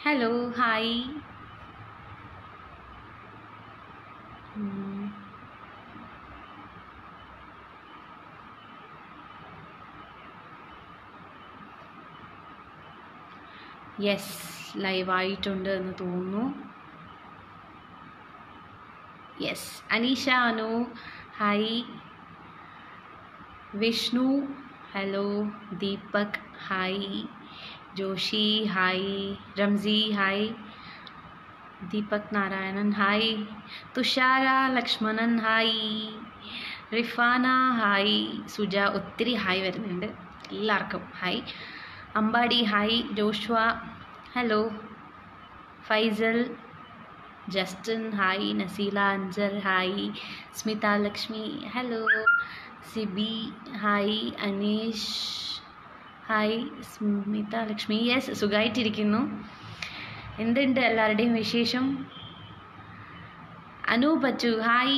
Hello hi ഉം. Yes ലൈവായിട്ടുണ്ട് എന്ന് തോന്നുന്നു yes Aneesha Anu hi Vishnu hello Deepak hi Joshi hi Ramsi hi Deepak Narayanan hi Thushara Lakshmanan hi Rifana hi Suja ഒത്തിരി ഹായ് വരുന്നുണ്ട് എല്ലാവർക്കും hi Ambadi hi Joshua hello Faisal Justin hi Naseela Ansar hi Smitha Lakshmi hello Sibi hi Aneesh hi Smitha Lakshmi yes സുഖമായിട്ടിരിക്കുന്നു എന്തുണ്ട് എല്ലാവരുടെയും വിശേഷം Anoop Achu hi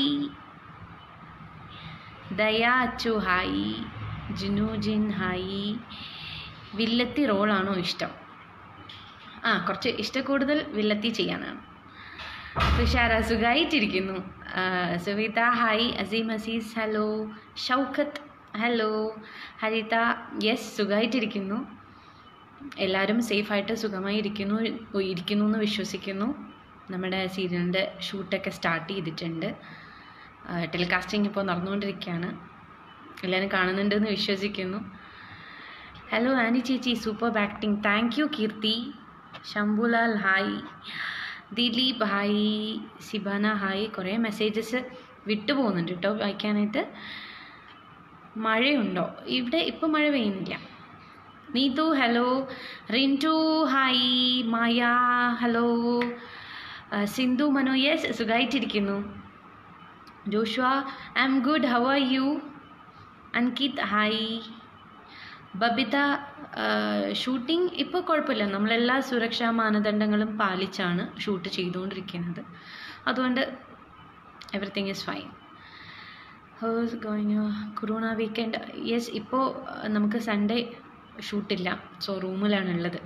Daya Achu hi Jinu Jin hi വില്ലത്തി റോളാണോ ഇഷ്ടം ആ കുറച്ച് ഇഷ്ടക്കൂടുതൽ വില്ലത്തി ചെയ്യാനാണ് തുഷാര സുഖമായിട്ടിരിക്കുന്നു ആ, Suvitha hi Azeem Azeez hello Shoukath hello Haritha yes സുഖമായിട്ടിരിക്കുന്നു എല്ലാവരും സേഫായിട്ട് സുഖമായി ഇരിക്കുന്നു ഇരിക്കുന്നു എന്ന് വിശ്വസിക്കുന്നു നമ്മുടെ സീരിയലിൻ്റെ ഷൂട്ടൊക്കെ സ്റ്റാർട്ട് ചെയ്തിട്ടുണ്ട് ടെലികാസ്റ്റിംഗ് ഇപ്പോൾ നടന്നുകൊണ്ടിരിക്കുകയാണ് എല്ലാവരും കാണുന്നുണ്ടെന്ന് വിശ്വസിക്കുന്നു ഹലോ ആനി ചേച്ചി super acting thank you Keerthi Shambhulal hi Dileep hi Sibana hi കുറേ മെസ്സേജസ് വിട്ടു പോകുന്നുണ്ട് കേട്ടോ വായിക്കാനായിട്ട് മഴയുണ്ടോ ഇവിടെ ഇപ്പോൾ മഴ പെയ്യുന്നില്ല Neethu hello Rintu hi Maya hello ആ, സിന്ധു മനു യെസ് സുഖമായിട്ടിരിക്കുന്നു Joshua I M good how are you Ankit hi Babitha shooting ഇപ്പോൾ കുഴപ്പമില്ല നമ്മളെല്ലാ സുരക്ഷാ മാനദണ്ഡങ്ങളും പാലിച്ചാണ് ഷൂട്ട് ചെയ്തുകൊണ്ടിരിക്കുന്നത് അതുകൊണ്ട് everything is fine how's going corona weekend yes ഇപ്പോൾ നമുക്ക് സൺഡേ ഷൂട്ടില്ല സോ റൂമിലാണുള്ളത്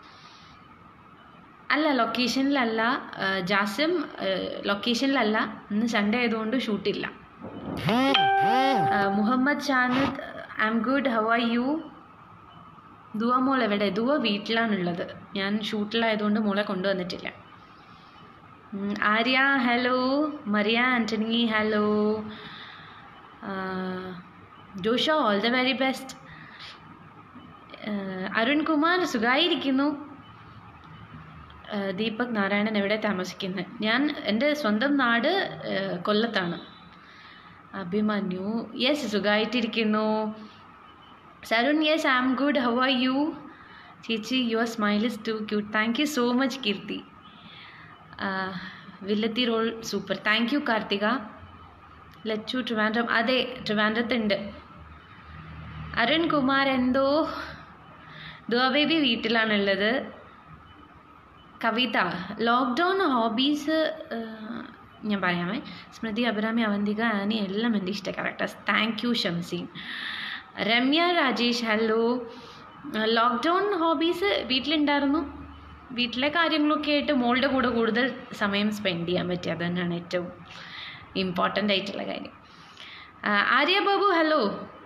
അല്ല ലൊക്കേഷനിലല്ല ആ, ജാസിം ലൊക്കേഷനിലല്ല ഇന്ന് സൺഡേ ആയതുകൊണ്ട് ഷൂട്ടില്ല ആ, Muhammad Shanid I M good how are you Dua മോൾ എവിടെ ദുവ വീട്ടിലാണുള്ളത് ഞാൻ ഷൂട്ടിലായതുകൊണ്ട് മോളെ കൊണ്ടുവന്നിട്ടില്ല ഉം, Arya hello Maria Antony hello ജോഷ all the very best Arun Kumar സുഖമായിരിക്കുന്നു ആ, ദീപക് നാരായണൻ എവിടെ താമസിക്കുന്നത് ഞാൻ എൻ്റെ സ്വന്തം നാട് ആ, കൊല്ലത്താണ് അഭിമന്യു യെസ് സുഖമായിട്ടിരിക്കുന്നു Sarun yes I M good how are you ചേച്ചി your smile is too cute thank you so much Keerthi വില്ലത്തി role super thank you Karthika Lachu Trivandrum അതെ ട്രിവാൻഡ്രത്തുണ്ട് അരുൺ കുമാർ എന്തോ ദുബേബി വീട്ടിലാണുള്ളത് കവിത ലോക്ക്ഡൗൺ ഹോബീസ് ഞാൻ പറയാമേ സ്മൃതി അഭിരാമി അവന്തിക ആനി എല്ലാം എൻ്റെ ഇഷ്ട characters thank you Shamseen Ramya Rajesh hello lockdown hobbies വീട്ടിലുണ്ടായിരുന്നു വീട്ടിലെ കാര്യങ്ങളൊക്കെ ആയിട്ട് മോളുടെ കൂടെ കൂടുതൽ സമയം സ്പെൻഡ് ചെയ്യാൻ പറ്റി അത് തന്നെയാണ് ഏറ്റവും ഇമ്പോർട്ടൻ്റ് ആയിട്ടുള്ള കാര്യം ആ, Arya Babu hello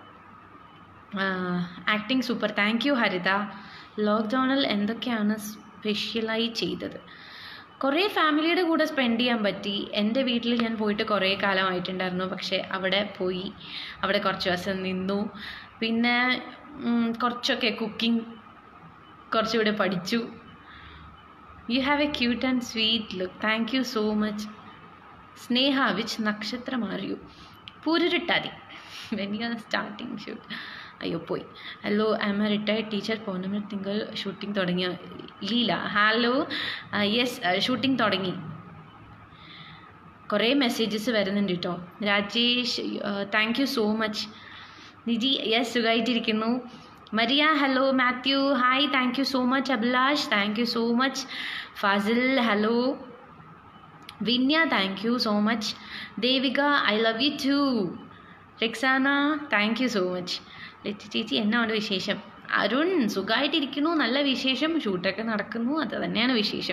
acting super thank you Haritha ലോക്ക്ഡൗണിൽ എന്തൊക്കെയാണ് സ്പെഷ്യലായി ചെയ്തത് കുറേ ഫാമിലിയുടെ കൂടെ സ്പെൻഡ് ചെയ്യാൻ പറ്റി എൻ്റെ വീട്ടിൽ ഞാൻ പോയിട്ട് കുറേ കാലമായിട്ടുണ്ടായിരുന്നു പക്ഷേ അവിടെ പോയി അവിടെ കുറച്ച് ദിവസം നിന്നു പിന്നെ ഉം, കുറച്ചൊക്കെ കുക്കിംഗ് കുറച്ചുകൂടെ പഠിച്ചു you have a cute and sweet look thank you so much Sneha which നക്ഷത്രം അറിയൂ പൂരുരുട്ടാതി when you are starting shoot അയ്യോ പോയി hello I am a retired teacher Pournami Thinkal shooting തുടങ്ങിയ ലീല ഹലോ യെസ് ഷൂട്ടിംഗ് തുടങ്ങി കുറേ മെസ്സേജസ് വരുന്നുണ്ട് കേട്ടോ Rajesh thank you so much Niji yes സുഖമായിട്ടിരിക്കുന്നു Maria hello Mathew hi thank you so much Abhilash thank you so much Fazil hello Vinya thank you so much Devika I love you too Riksana thank you so much Lachu ചേച്ചി എന്നാണ് വിശേഷം അരുൺ സുഖമായിട്ടിരിക്കുന്നു നല്ല വിശേഷം ഷൂട്ടൊക്കെ നടക്കുന്നു അത് തന്നെയാണ് വിശേഷം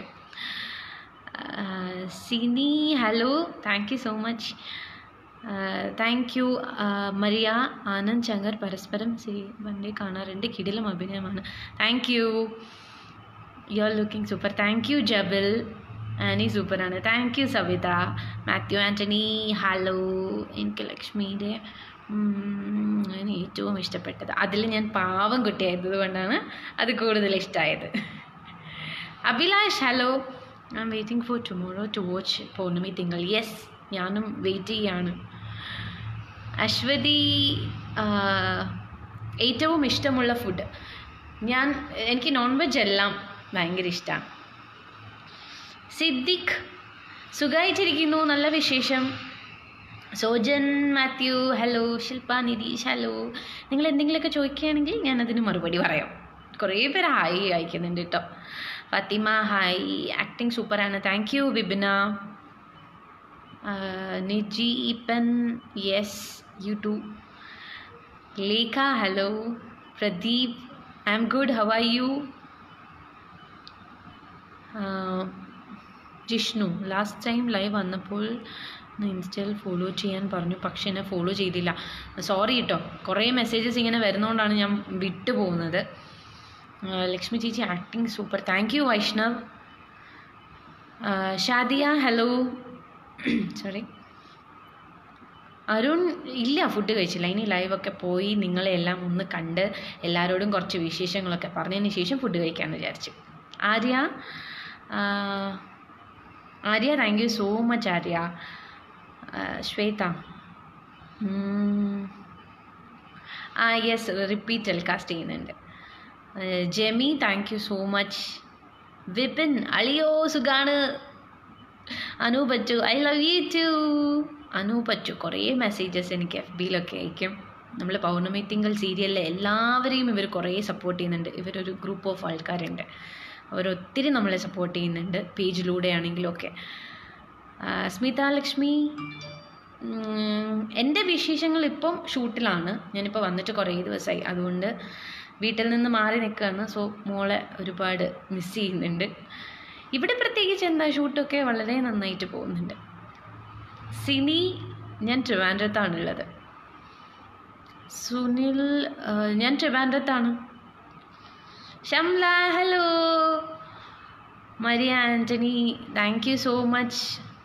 Sini hello thank you so much thank you Maria Anand Shankar Parasparam സി വണ്ടി കാണാറുണ്ട് കിടിലം അഭിനയമാണ് thank you you are looking super thank you Jabil Annie സൂപ്പറാണ് thank you Savitha Mathew Antony hello എനിക്ക് ലക്ഷ്മിയുടെ ഉം, ഞാൻ ഏറ്റവും ഇഷ്ടപ്പെട്ടത് അതിൽ ഞാൻ പാവം കുട്ടിയായത് കൊണ്ടാണ് അത് കൂടുതൽ ഇഷ്ടമായത് Abhilash hello I am waiting for tomorrow to watch Pournami Thinkal yes ഞാനും വെയിറ്റ് ചെയ്യാണ് അശ്വതി ആ, ഏറ്റവും ഇഷ്ടമുള്ള ഫുഡ് ഞാൻ എനിക്ക് നോൺ വെജ് എല്ലാം ഭയങ്കര ഇഷ്ടമാണ് സിദ്ദിഖ് സുഖമായിട്ടിരിക്കുന്നു നല്ല വിശേഷം Sojan Mathew hello Shilpa Nitheesh hello നിങ്ങൾ എന്തെങ്കിലുമൊക്കെ ചോദിക്കുകയാണെങ്കിൽ ഞാൻ അതിന് മറുപടി പറയാം കുറേ പേര് ഹായ് അയക്കുന്നുണ്ട് കേട്ടോ ഫത്തിമ ഹായ് ആക്ടിങ് സൂപ്പറാണ് thank you Bibina Niji Ippan yes you too Lekha hello Pradeep I M good how are you Jishnu last time live വന്നപ്പോൾ ഇൻസ്റ്റയിൽ ഫോളോ ചെയ്യാൻ പറഞ്ഞു പക്ഷെ എന്നെ ഫോളോ ചെയ്തില്ല സോറി കേട്ടോ കുറേ മെസ്സേജസ് ഇങ്ങനെ വരുന്നതുകൊണ്ടാണ് ഞാൻ വിട്ടു പോകുന്നത് ആ, ലക്ഷ്മി ചേച്ചി acting super thank you Vaishnav ആ, ഷാദിയ ഹലോ സോറി അരുൺ ഇല്ല ഫുഡ് കഴിച്ചില്ല ഇനി ലൈവൊക്കെ പോയി നിങ്ങളെ എല്ലാം ഒന്ന് കണ്ട് എല്ലാവരോടും കുറച്ച് വിശേഷങ്ങളൊക്കെ പറഞ്ഞതിന് ശേഷം ഫുഡ് കഴിക്കാമെന്ന് വിചാരിച്ചു ആര്യ ആ, Arya thank you so much Arya ആ, ശ്വേത ഉം. ആ യെസ് റിപ്പീറ്റ് ടെലികാസ്റ്റ് ചെയ്യുന്നുണ്ട് ആ, Jemi thank you so much Vipin അളിയോ സുഖാണ് Anu Pattu I love you too Anu Pattu കുറേ മെസ്സേജസ് എനിക്ക് എഫ് ബിയിലൊക്കെ അയക്കും നമ്മൾ പൗർണമി തിങ്കൾ സീരിയലിലെ എല്ലാവരെയും ഇവർ കുറേ സപ്പോർട്ട് ചെയ്യുന്നുണ്ട് ഇവരൊരു ഗ്രൂപ്പ് ഓഫ് ആൾക്കാരുണ്ട് അവരൊത്തിരി നമ്മളെ സപ്പോർട്ട് ചെയ്യുന്നുണ്ട് പേജിലൂടെ ആണെങ്കിലും ഒക്കെ ആ, സ്മിത ലക്ഷ്മി ഉം, എൻ്റെ വിശേഷങ്ങൾ ഇപ്പം ഷൂട്ടിലാണ് ഞാനിപ്പോൾ വന്നിട്ട് കുറേ ദിവസമായി അതുകൊണ്ട് വീട്ടിൽ നിന്ന് മാറി നിൽക്കുകയാണ് സോ മോളെ ഒരുപാട് മിസ് ചെയ്യുന്നുണ്ട് ഇവിടെ പ്രത്യേകിച്ച് എന്താ ഷൂട്ടൊക്കെ വളരെ നന്നായിട്ട് പോകുന്നുണ്ട് സിനി ഞാൻ ട്രിവാൻഡ്രത്താണുള്ളത് സുനിൽ ആ, ഞാൻ ട്രിവാൻഡ്രത്താണ് Shamla hello Maria Antony thank you so much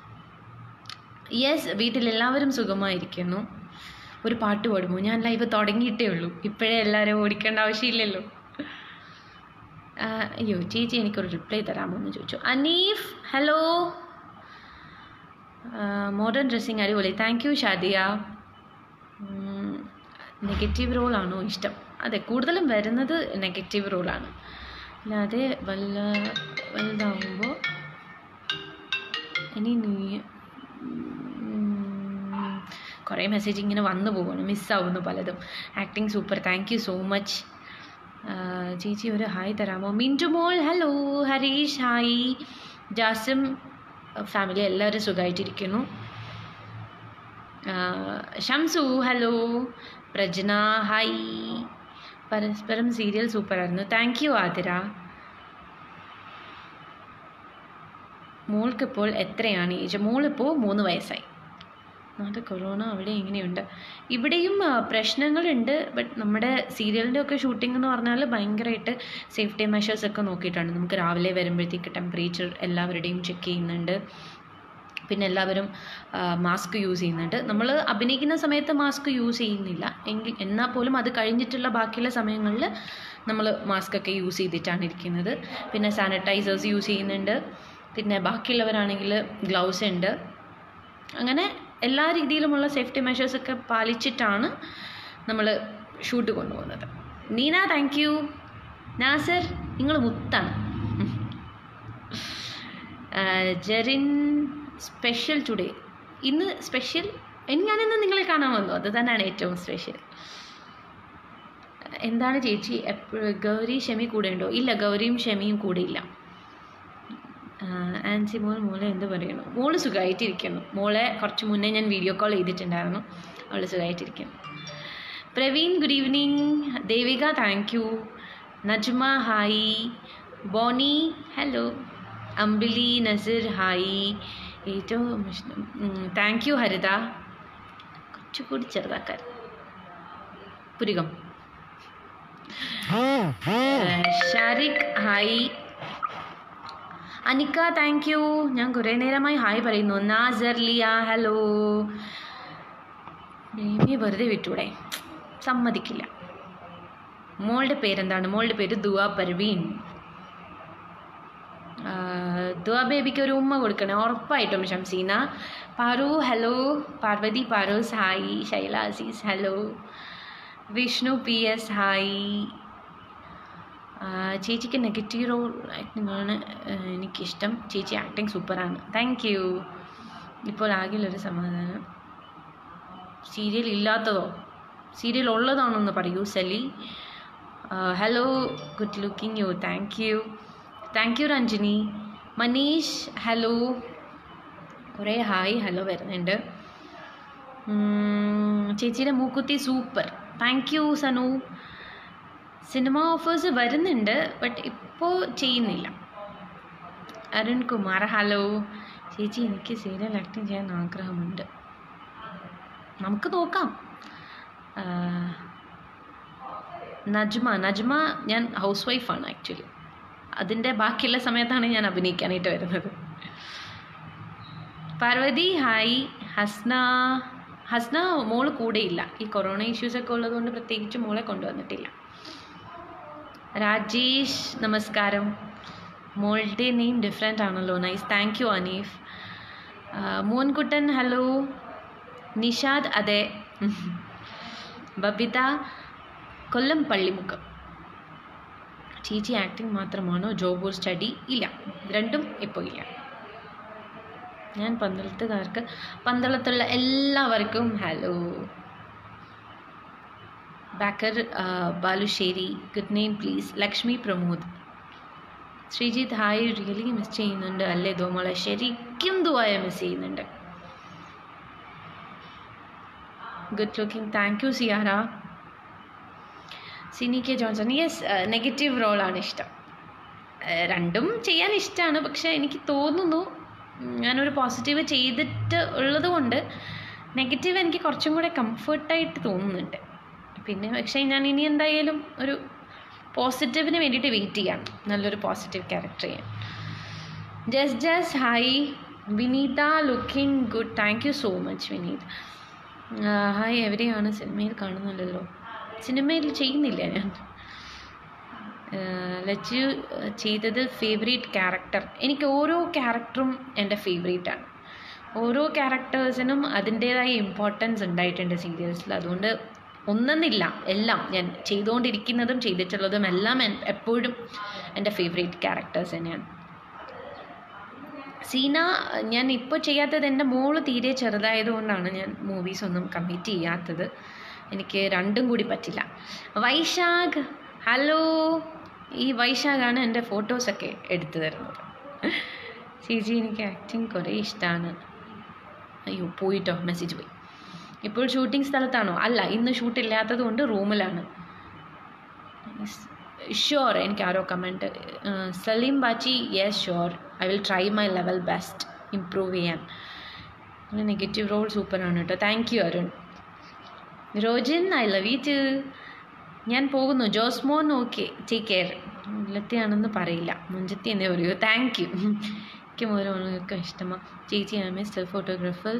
yes വീട്ടിലെല്ലാവരും സുഖമായിരിക്കുന്നു ഒരു പാട്ട് പാടുമോ ഞാൻ ലൈവ് തുടങ്ങിയിട്ടേ ഉള്ളൂ ഇപ്പോഴേ എല്ലാവരും ഓടിക്കേണ്ട ആവശ്യമില്ലല്ലോ ആ, അയ്യോ ചേച്ചി എനിക്കൊരു റിപ്ലൈ തരാമോ എന്ന് ചോദിച്ചു അനീഫ് ഹലോ മോഡേൺ ഡ്രസ്സിങ് അടിപൊളി താങ്ക് യു ഷാദിയ നെഗറ്റീവ് റോളാണോ ഇഷ്ടം അതെ കൂടുതലും വരുന്നത് നെഗറ്റീവ് റോളാണ് അല്ലാതെ വല്ല വലുതാവുമ്പോൾ ഇനി നീ ഉം, കുറേ മെസ്സേജ് ഇങ്ങനെ വന്നു പോകണം മിസ്സാവുന്നു പലതും acting super thank you so much ചേച്ചി ഒരു ഹായ് തരാമോ മിൻറ്റു മോൾ hello Hareesh hi Jasim family എല്ലാവരും സുഖമായിട്ടിരിക്കുന്നു ആ, Shamsu hello Prajna hi Parasparam serial സൂപ്പറായിരുന്നു താങ്ക് യു ആതിര മോൾക്കിപ്പോൾ എത്രയാണ് ഏജ് മോളിപ്പോൾ മൂന്ന് വയസ്സായി അത് കൊറോണ അവിടെ എങ്ങനെയുണ്ട് ഇവിടെയും ആ, പ്രശ്നങ്ങളുണ്ട് ബട്ട് നമ്മുടെ സീരിയലിൻ്റെ ഒക്കെ ഷൂട്ടിംഗ് എന്ന് പറഞ്ഞാൽ ഭയങ്കരമായിട്ട് സേഫ്റ്റി മെഷേഴ്സ് ഒക്കെ നോക്കിയിട്ടാണ് നമുക്ക് രാവിലെ വരുമ്പോഴത്തേക്ക് ടെമ്പറേച്ചർ എല്ലാവരുടെയും ചെക്ക് ചെയ്യുന്നുണ്ട് പിന്നെ എല്ലാവരും മാസ്ക് യൂസ് ചെയ്യുന്നുണ്ട് നമ്മൾ അഭിനയിക്കുന്ന സമയത്ത് മാസ്ക് യൂസ് ചെയ്യുന്നില്ല എങ്കിൽ എന്നാൽ പോലും അത് കഴിഞ്ഞിട്ടുള്ള ബാക്കിയുള്ള സമയങ്ങളിൽ നമ്മൾ മാസ്ക് ഒക്കെ യൂസ് ചെയ്തിട്ടാണ് ഇരിക്കുന്നത് പിന്നെ സാനിറ്റൈസേഴ്സ് യൂസ് ചെയ്യുന്നുണ്ട് പിന്നെ ബാക്കിയുള്ളവരാണെങ്കിൽ ഗ്ലൗസ് ഉണ്ട് അങ്ങനെ എല്ലാ രീതിയിലുമുള്ള സേഫ്റ്റി മെഷേഴ്സ് ഒക്കെ പാലിച്ചിട്ടാണ് നമ്മൾ ഷൂട്ട് കൊണ്ടുപോകുന്നത് നീന താങ്ക് യു നാസർ നിങ്ങൾ മുത്താണ് ആ, ജെറിൻ സ്പെഷ്യൽ ടുഡേ ഇന്ന് സ്പെഷ്യൽ ഞാനിന്ന് നിങ്ങളെ കാണാൻ വന്നു അത് തന്നെയാണ് ഏറ്റവും സ്പെഷ്യൽ എന്താണ് ചേച്ചി എപ്പോഴും ഗൗരി ഷമി കൂടെ ഉണ്ടോ ഇല്ല ഗൗരിയും ഷമിയും കൂടെ ഇല്ല ആൻസി മോൾ മോളെ എന്ത് പറയണു മോള് സുഖമായിട്ടിരിക്കുന്നു മോളെ കുറച്ച് മുന്നേ ഞാൻ വീഡിയോ കോൾ ചെയ്തിട്ടുണ്ടായിരുന്നു അവൾ സുഖമായിട്ടിരിക്കുന്നു Praveen good evening Devika thank you Najma hi Boney hello Ambili Naseer hi ഏറ്റവും ഇഷ്ടം താങ്ക് യു ഹരിത കുറച്ചുകൂടി ചെറുതാക്കാൻ പുരികം Shariq hi Anikka thank you ഞാൻ കുറേ നേരമായി ഹായ് പറയുന്നു നാസർ ലിയ ഹലോ ബേബിയെ വെറുതെ വിട്ടൂടെ സമ്മതിക്കില്ല മോളുടെ പേരെന്താണ് മോളുടെ പേര് ദുവ പർവീൻ ആ, ദുവ ബേബിക്ക് ഒരു ഉമ്മ കൊടുക്കണേ ഉറപ്പായിട്ടും Shamseena Paru hello Parvathy Parus hi Shaila Azeez hello Vishnu P S hi ആ, ചേച്ചിക്ക് നെഗറ്റീവ് റോൾ ആക്ടിംഗ് ആണ് ആ, എനിക്കിഷ്ടം ചേച്ചി ആക്ടിങ് സൂപ്പറാണ് താങ്ക് യു ഇപ്പോൾ ആകെയുള്ളൊരു സമാധാനം സീരിയൽ ഇല്ലാത്തതോ സീരിയൽ ഉള്ളതാണെന്ന് പറയൂ Sali hello good looking you thank you thank you Ranjini Maneesh hello കുറേ ഹായ് ഹലോ വരുന്നുണ്ട് ഉം, ചേച്ചിയുടെ മൂക്കുത്തി super thank you Sanu cinema offers വരുന്നുണ്ട് ബട്ട് ഇപ്പോൾ ചെയ്യുന്നില്ല അരുൺ കുമാർ ഹലോ ചേച്ചി എനിക്ക് സീരിയൽ ആക്ടിങ് ചെയ്യാൻ ആഗ്രഹമുണ്ട് നമുക്ക് നോക്കാം ആ, നജ്മ നജ്മ ഞാൻ ഹൗസ് വൈഫാണ് ആക്ച്വലി അതിൻ്റെ ബാക്കിയുള്ള സമയത്താണ് ഞാൻ അഭിനയിക്കാനായിട്ട് വരുന്നത് പാർവതി ഹായ് ഹസ്ന ഹസ്ന മോള് കൂടെയില്ല ഈ കൊറോണ ഇഷ്യൂസൊക്കെ ഉള്ളതുകൊണ്ട് പ്രത്യേകിച്ച് മോളെ കൊണ്ടുവന്നിട്ടില്ല രാജേഷ് നമസ്കാരം മോളുടെ നെയിം ഡിഫറെൻ്റ് ആണല്ലോ നൈസ് താങ്ക് യു അനീഫ് ആ, മോൻകുട്ടൻ ഹലോ നിഷാദ് അതെ ബബിത കൊല്ലം പള്ളിമുക്കം ചേച്ചി ആക്ടിങ് മാത്രമാണോ ജോബ് ഓർ സ്റ്റഡി ഇല്ല രണ്ടും ഇപ്പോൾ ഇല്ല ഞാൻ പന്തളത്തുകാർക്ക് പന്തളത്തുള്ള എല്ലാവർക്കും ഹലോ ബാക്കർ ആ, Balussery good name please Lakshmi Pramod Sreejith hi really miss ചെയ്യുന്നുണ്ട് അല്ലേ ദോമോളെ ശരിക്കും ദുവായ മിസ് ചെയ്യുന്നുണ്ട് good looking thank you Siyara Sini K Johnson yes negative റോളാണ് ഇഷ്ടം ഏഹ് രണ്ടും ചെയ്യാൻ ഇഷ്ടമാണ് പക്ഷെ എനിക്ക് തോന്നുന്നു ഉം, ഞാനൊരു പോസിറ്റീവ് ചെയ്തിട്ട് ഉള്ളത് കൊണ്ട് നെഗറ്റീവ് എനിക്ക് കുറച്ചും കൂടെ കംഫർട്ടായിട്ട് തോന്നുന്നുണ്ട് പിന്നെ പക്ഷേ ഞാൻ ഇനി എന്തായാലും ഒരു പോസിറ്റീവിന് വേണ്ടിയിട്ട് വെയിറ്റ് ചെയ്യാം നല്ലൊരു പോസിറ്റീവ് ക്യാരക്ടർ ചെയ്യാൻ ജസ് ജസ് hi Vineetha looking good thank you so much Vineeth hi എവിടെയാണ് സിനിമയിൽ കാണുന്നില്ലല്ലോ സിനിമയിൽ ചെയ്യുന്നില്ല ഞാൻ ലച്ചു ചെയ്തത് ഫേവറേറ്റ് ക്യാരക്ടർ എനിക്ക് ഓരോ ക്യാരക്ടറും എൻ്റെ ഫേവറേറ്റാണ് ഓരോ ക്യാരക്ടേഴ്സിനും അതിൻ്റേതായ ഇമ്പോർട്ടൻസ് ഉണ്ടായിട്ടുണ്ട് സീരിയൽസിൽ അതുകൊണ്ട് ഒന്നെന്നില്ല എല്ലാം ഞാൻ ചെയ്തുകൊണ്ടിരിക്കുന്നതും ചെയ്തിട്ടുള്ളതും എല്ലാം എൻ- എപ്പോഴും എൻ്റെ ഫേവറേറ്റ് ക്യാരക്ടേഴ്സ് തന്നെയാണ് സീന ഞാൻ ഇപ്പോൾ ചെയ്യാത്തത് എൻ്റെ മോള് തീരെ ചെറുതായതുകൊണ്ടാണ് ഞാൻ മൂവീസ് ഒന്നും കമ്മിറ്റ് ചെയ്യാത്തത് എനിക്ക് രണ്ടും കൂടി പറ്റില്ല വൈശാഖ് ഹലോ ഈ വൈശാഖാണ് എൻ്റെ ഫോട്ടോസൊക്കെ എടുത്തു തരുന്നത് ചേച്ചി എനിക്ക് ആക്ടിങ് കുറേ ഇഷ്ടമാണ് അയ്യോ പോയിട്ടോ മെസ്സേജ് പോയി ഇപ്പോൾ ഷൂട്ടിംഗ് സ്ഥലത്താണോ അല്ല ഇന്ന് ഷൂട്ട് ഇല്ലാത്തത് കൊണ്ട് റൂമിലാണ് ഷുവർ എനിക്ക് ആരോ comment Saleem Bachi yes sure I will try my level best improve ചെയ്യാൻ നെഗറ്റീവ് റോൾ സൂപ്പറാണ് കേട്ടോ thank you Arun Rojin I love you too ഞാൻ പോകുന്നു ജോസ്മോൻ ഓക്കെ ടേക്ക് കെയർ മുല്ലത്തിയാണെന്ന് പറയില്ല മുഞ്ചത്തി എന്നേ പറയൂ താങ്ക് യു എനിക്ക് ഓരോന്നൊക്കെ ഇഷ്ടമാണ് ചേച്ചി ഐ എ സ്റ്റിൽ ഫോട്ടോഗ്രാഫർ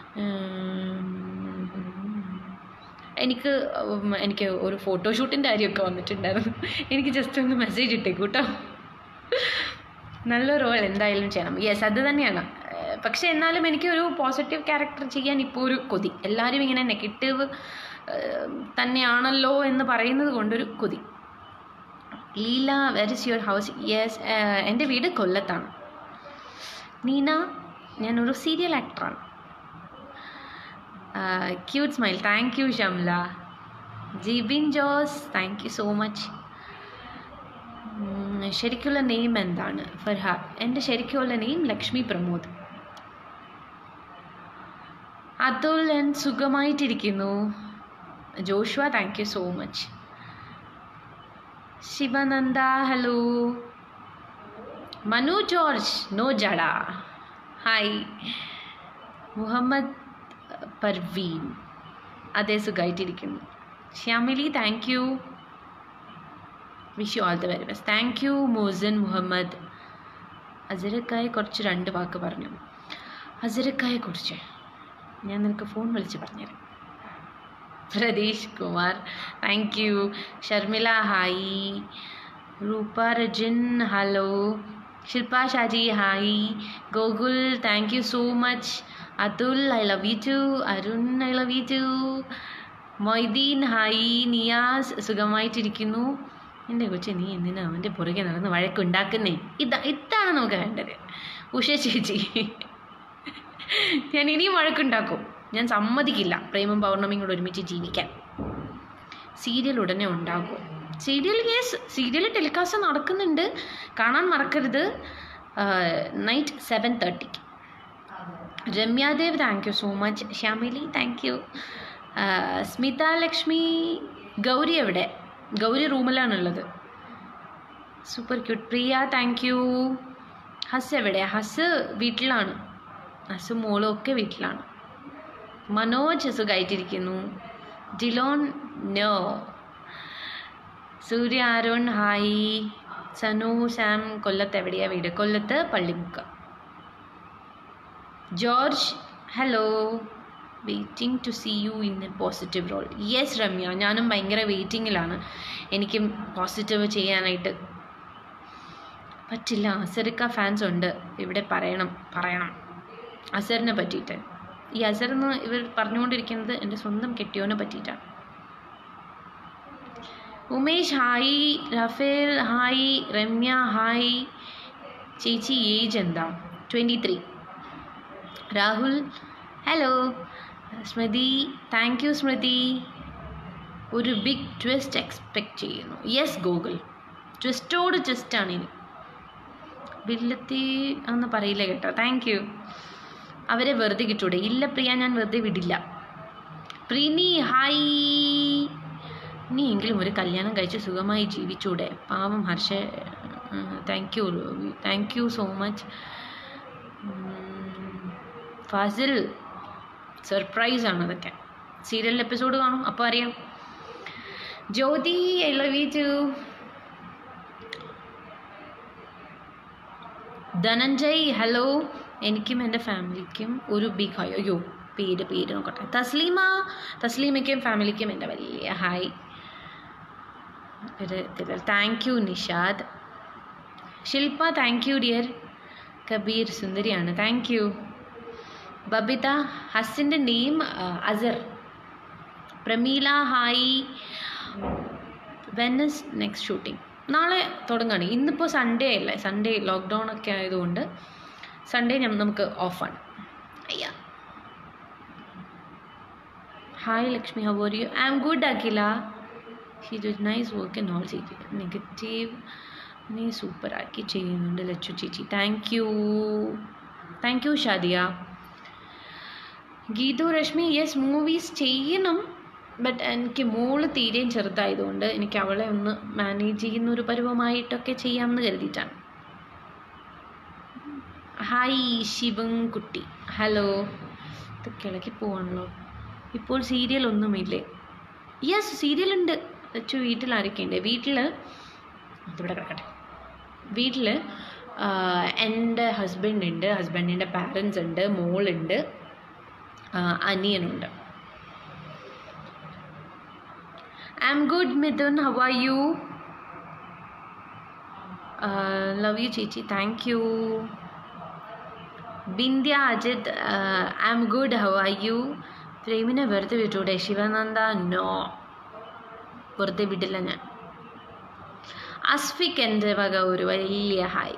എനിക്ക് ഉം, എനിക്ക് ഒരു ഫോട്ടോഷൂട്ടിൻ്റെ കാര്യമൊക്കെ വന്നിട്ടുണ്ടായിരുന്നു എനിക്ക് ജസ്റ്റ് ഒന്ന് മെസ്സേജ് ഇട്ടേക്കൂ കേട്ടോ നല്ല റോൾ എന്തായാലും ചെയ്യണം യെസ് അത് തന്നെയാണ് ഏഹ് പക്ഷേ എന്നാലും എനിക്ക് ഒരു പോസിറ്റീവ് ക്യാരക്ടർ ചെയ്യാൻ ഇപ്പോൾ ഒരു കൊതി എല്ലാവരും ഇങ്ങനെ നെഗറ്റീവ് തന്നെയാണല്ലോ എന്ന് പറയുന്നത് കൊണ്ടൊരു കൊതി Leela where is your house yes എൻ്റെ വീട് കൊല്ലത്താണ് നീന ഞാനൊരു സീരിയൽ ആക്ടറാണ് cute smile thank you Shamla Jibin Jose thank you so much ശരിക്കുള്ള നെയിം എന്താണ് ഫർഹാദ് എൻ്റെ ശരിക്കുള്ള നെയിം ലക്ഷ്മി പ്രമോദ് അതുൽ ഞാൻ സുഖമായിട്ടിരിക്കുന്നു Joshua thank you so much Shivananda hello Manu George no ജഡ ഹായ് മുഹമ്മദ് പർവീൻ അതെ സുഖമായിട്ടിരിക്കുന്നു Shyamili thank you wish you all the very best thank you Mosan Muhammad അസരക്കായെ കുറിച്ച് രണ്ട് വാക്ക് പറഞ്ഞു അസരക്കായെ കുറിച്ച് ഞാൻ നിനക്ക് ഫോൺ വിളിച്ച് പറഞ്ഞുതരാം Pratheesh Kumar thank you Sharmila hi Roopa Rajan hello Shilpa Shaji hi Gokul thank you so much Athul I love you too Arun I love you too Moideen hi Niyas സുഖമായിട്ടിരിക്കുന്നു എൻ്റെ കൊച്ചെ നീ എന്തിനാ അവൻ്റെ പുറകെ നടന്ന് വഴക്കുണ്ടാക്കുന്നേ ഇതാ ഇതാണ് നമുക്ക് വേണ്ടത് ഉഷ ചേച്ചി ഞാൻ ഇനിയും വഴക്കുണ്ടാക്കും ഞാൻ സമ്മതിക്കില്ല പ്രേമം പൗർണമിയും കൂടെ ഒരുമിച്ച് ജീവിക്കാൻ സീരിയൽ ഉടനെ ഉണ്ടാകും സീരിയൽ യെസ് സീരിയൽ ടെലികാസ്റ്റ് നടക്കുന്നുണ്ട് കാണാൻ മറക്കരുത് നൈറ്റ് സെവൻ തേർട്ടിക്ക് Ramyadev thank you so much Shyamili thank you Smitha Lakshmi Gauri എവിടെ ഗൗരി റൂമിലാണുള്ളത് super cute Priya thank you hus എവിടെ ഹസ് വീട്ടിലാണ് ഹസ് മോളും ഒക്കെ വീട്ടിലാണ് മനോജ് സുഖമായിട്ടിരിക്കുന്നു Dillon no Surya Arun hi Sanu Sam കൊല്ലത്ത് എവിടെയാ വീട് കൊല്ലത്ത് Pallimukku George hello waiting to see you in a positive role yes Ramya ഞാനും ഭയങ്കര വെയിറ്റിങ്ങിലാണ് എനിക്കും പോസിറ്റീവ് ചെയ്യാനായിട്ട് പറ്റില്ല അസറിക്ക ഫാൻസ് ഉണ്ട് ഇവിടെ പറയണം പറയണം അസറിനെ പറ്റിയിട്ട് ഈ അസർ എന്ന് ഇവർ പറഞ്ഞുകൊണ്ടിരിക്കുന്നത് എൻ്റെ സ്വന്തം കെട്ടിയോനെ പറ്റിയിട്ടാണ് Umesh hi Rafael hi Ramya hi ചേച്ചി ഏജ് എന്താ twenty three Rahul hello Smrithi thank you Smrithi ഒരു ബിഗ് ട്വിസ്റ്റ് എക്സ്പെക്റ്റ് ചെയ്യുന്നു യെസ് ഗൂഗിൾ ട്വിസ്റ്റോട് ട്വിസ്റ്റാണ് ഇനി വില്ലത്തി എന്ന് പറയില്ല കേട്ടോ താങ്ക് യു അവരെ വെറുതെ കിട്ടൂടെ ഇല്ല പ്രിയ ഞാൻ വെറുതെ വിടില്ല പ്രീനി ഹായ് നീ എങ്കിലും ഒരു കല്യാണം കഴിച്ച് സുഖമായി ജീവിച്ചൂടെ പാവം Harsha thank you thank you so much Fazil surprise ആണ് അതൊക്കെ സീരിയൽ എപ്പിസോഡ് കാണും അപ്പോൾ അറിയാം Jyothi I love you too Dhananjay hello എനിക്കും എൻ്റെ ഫാമിലിക്കും ഒരു ബിഗ് ഹായ് അയ്യോ പേര് പേര് നോക്കട്ടെ തസ്ലീമ തസ്ലീമയ്ക്കും ഫാമിലിക്കും എൻ്റെ വലിയ hi thank you Nishad Shilpa thank you dear Kabeer സുന്ദരിയാണ് താങ്ക് യു ബബിത ഹസിൻ്റെ നെയിം അസർ പ്രമീല ഹായ് വെനസ് നെക്സ്റ്റ് ഷൂട്ടിംഗ് നാളെ തുടങ്ങുകയാണ് ഇന്നിപ്പോൾ സൺഡേ അല്ലേ സൺഡേ ലോക്ക്ഡൗൺ ഒക്കെ ആയതുകൊണ്ട് സൺഡേ നമുക്ക് ഓഫാണ് അയ്യ hi Lakshmi how are you I am good Akhila she do nice work in all ചേച്ചി നെഗറ്റീവ് നീ സൂപ്പറാക്കി ചെയ്യുന്നുണ്ട് ലച്ചു ചേച്ചി thank you thank you Shadiya Geethu Reshmi yes movies ചെയ്യണം ബട്ട് എനിക്ക് മോള് തീരെയും ചെറുതായതുകൊണ്ട് എനിക്ക് അവളെ ഒന്ന് മാനേജ് ചെയ്യുന്ന ഒരു പരുവമായിട്ടൊക്കെ ചെയ്യാമെന്ന് കരുതിയിട്ടാണ് ഹായ് ശിവൻകുട്ടി ഹലോ ഇത് കിളക്കി പോവാണല്ലോ ഇപ്പോൾ സീരിയൽ ഒന്നുമില്ലേ യെസ് സീരിയൽ ഉണ്ട് വെച്ചു വീട്ടിൽ ആരൊക്കെയുണ്ട് വീട്ടിൽ അതിവിടെ കിടക്കട്ടെ വീട്ടിൽ എൻ്റെ ഹസ്ബൻഡ് ഉണ്ട് ഹസ്ബൻഡിൻ്റെ പാരൻസ് ഉണ്ട് മോളുണ്ട് അനിയനുണ്ട് I M good Midhun how are you love you ചേച്ചി thank you Bindhya Ajith I M good how are you പ്രേമിനെ വെറുതെ വിട്ടൂടെ ശിവനന്ദ നോ വെറുതെ വിടില്ല ഞാൻ അസ്ഫിക് എൻ്റെ വക ഒരു വലിയ hi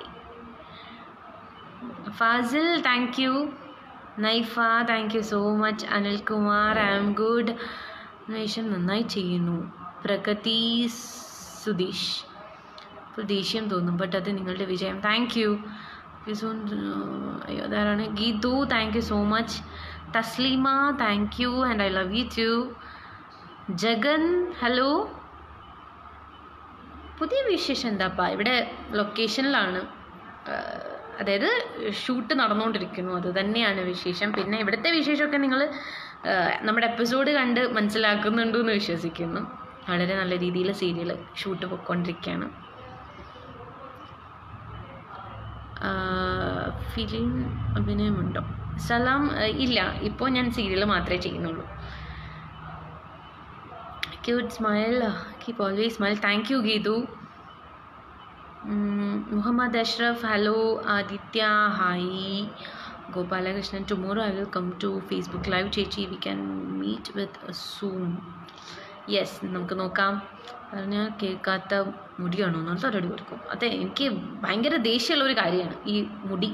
Fazil thank you Naifa thank you so much Anilkumar I am good വേഷം നന്നായി ചെയ്യുന്നു പ്രഗതി സുധീഷ് ഇപ്പോൾ ദേഷ്യം തോന്നും ബട്ട് അത് നിങ്ങളുടെ വിജയം താങ്ക് യു അയ്യോ അതാരാണ് Geethu thank you so much Thasleema thank you and I love you too Jagan hello പുതിയ വിശേഷം എന്താപ്പാ ഇവിടെ ലൊക്കേഷനിലാണ് അതായത് ഷൂട്ട് നടന്നുകൊണ്ടിരിക്കുന്നു അത് തന്നെയാണ് വിശേഷം പിന്നെ ഇവിടുത്തെ വിശേഷമൊക്കെ നിങ്ങൾ നമ്മുടെ എപ്പിസോഡ് കണ്ട് മനസ്സിലാക്കുന്നുണ്ടോ എന്ന് വിശ്വസിക്കുന്നു വളരെ നല്ല രീതിയിൽ സീരിയൽ ഷൂട്ട് പോയിക്കൊണ്ടിരിക്കുകയാണ് ഫിലിം അഭിനയമുണ്ടോ സലാം ആ, ഇല്ല ഇപ്പോൾ ഞാൻ സീരിയൽ മാത്രമേ ചെയ്യുന്നുള്ളൂ cute smile keep always smile thank you Geethu ഉം, Muhammad Ashraf hello Adithya hi Gopalakrishnan tomorrow I will come to Facebook live ചേച്ചി we can meet with Zoom yes നമുക്ക് നോക്കാം പറഞ്ഞാൽ കേൾക്കാത്ത മുടിയാണോ എന്നുള്ള ഒരടി കൊടുക്കും അതെ എനിക്ക് ഭയങ്കര ദേഷ്യമുള്ള ഒരു കാര്യമാണ് ഈ മുടി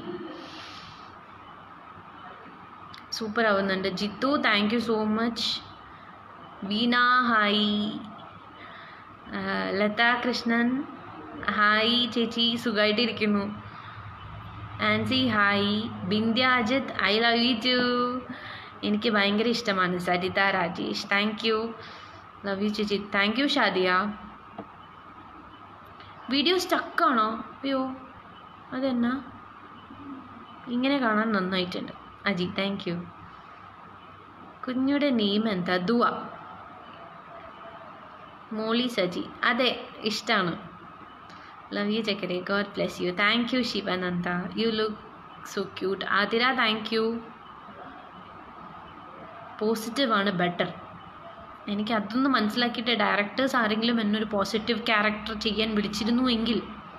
സൂപ്പർ ആവുന്നുണ്ട് Jithu thank you so much Veena hi ആ, ലത കൃഷ്ണൻ ഹായ് ചേച്ചി സുഖമായിട്ടിരിക്കുന്നു Ancy hi Bindhya Ajith I love you too എനിക്ക് ഭയങ്കര ഇഷ്ടമാണ് Saritha Rajesh thank you love you ചേച്ചി താങ്ക് യു ഷാദിയ വീഡിയോ സ്റ്റക്കാണോ അയ്യോ അതെന്നാ ഇങ്ങനെ കാണാൻ നന്നായിട്ടുണ്ട് അജി താങ്ക് യു കുഞ്ഞുടെ നെയിം എന്താ ദുവ മോളി സജി അതെ ഇഷ്ടമാണ് ലവ് യു ചക്കരെ God bless you thank you Shivananda you look so cute Athira thank you പോസിറ്റീവാണ് ബെറ്റർ എനിക്ക് അതൊന്ന് മനസ്സിലാക്കിയിട്ട് ഡയറക്ടേഴ്സ് ആരെങ്കിലും എന്നൊരു പോസിറ്റീവ് ക്യാരക്ടർ ചെയ്യാൻ വിളിച്ചിരുന്നു എങ്കിൽ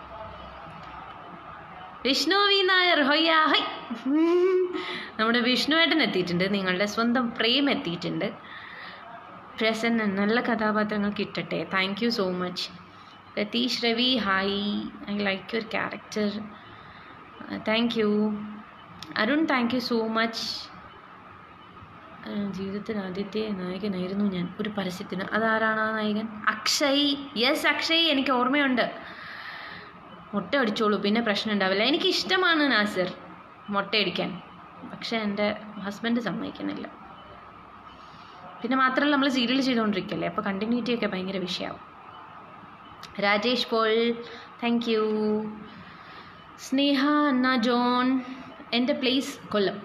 വിഷ്ണു വി നായർ ഹൊയ്യാ ഹൈ നമ്മുടെ വിഷ്ണുവേട്ടൻ എത്തിയിട്ടുണ്ട് നിങ്ങളുടെ സ്വന്തം പ്രേം എത്തിയിട്ടുണ്ട് പ്രസന്ന നല്ല കഥാപാത്രങ്ങൾ കിട്ടട്ടെ thank you so much Ratheesh Ravi hi I like your character thank you Arun thank you so much ജീവിതത്തിൽ ആദ്യത്തെ നായകനായിരുന്നു ഞാൻ ഒരു പരസ്യത്തിന് അതാരാണ് ആ നായകൻ അക്ഷയ് യെസ് അക്ഷയ് എനിക്ക് ഓർമ്മയുണ്ട് മുട്ട അടിച്ചോളൂ പിന്നെ പ്രശ്നം ഉണ്ടാവില്ല എനിക്ക് ഇഷ്ടമാണ് നാസർ മുട്ടയടിക്കാൻ പക്ഷെ എൻ്റെ ഹസ്ബൻഡ് സമ്മതിക്കുന്നില്ല പിന്നെ മാത്രമല്ല നമ്മൾ സീരിയൽ ചെയ്തുകൊണ്ടിരിക്കല്ലേ അപ്പോൾ കണ്ടിന്യൂറ്റി ഒക്കെ ഭയങ്കര വിഷയമാവും Rajesh Paul thank you Sneha Anna John എൻ്റെ പ്ലേസ് കൊല്ലം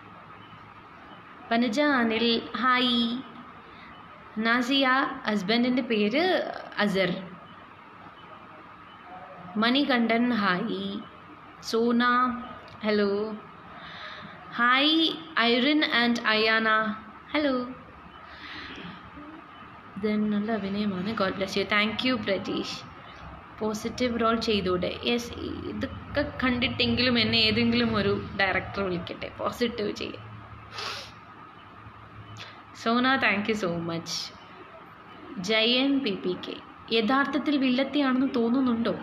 പനജ അനിൽ ഹായ് നാസിയ ഹസ്ബൻഡിൻ്റെ പേര് Azar Manikandan hi Sona hello hi Irene and Ayana hello then നല്ല അഭിനയമാണ് God bless you thank you Prajeesh positive role ചെയ്തൂടെ യെസ് ഇതൊക്കെ കണ്ടിട്ടെങ്കിലും എന്നെ ഏതെങ്കിലും ഒരു ഡയറക്ടർ വിളിക്കട്ടെ പോസിറ്റീവ് ചെയ്യാൻ Sona thank you so much Jayan P P K യഥാർത്ഥത്തിൽ വില്ലത്തിയാണെന്ന് തോന്നുന്നുണ്ടോ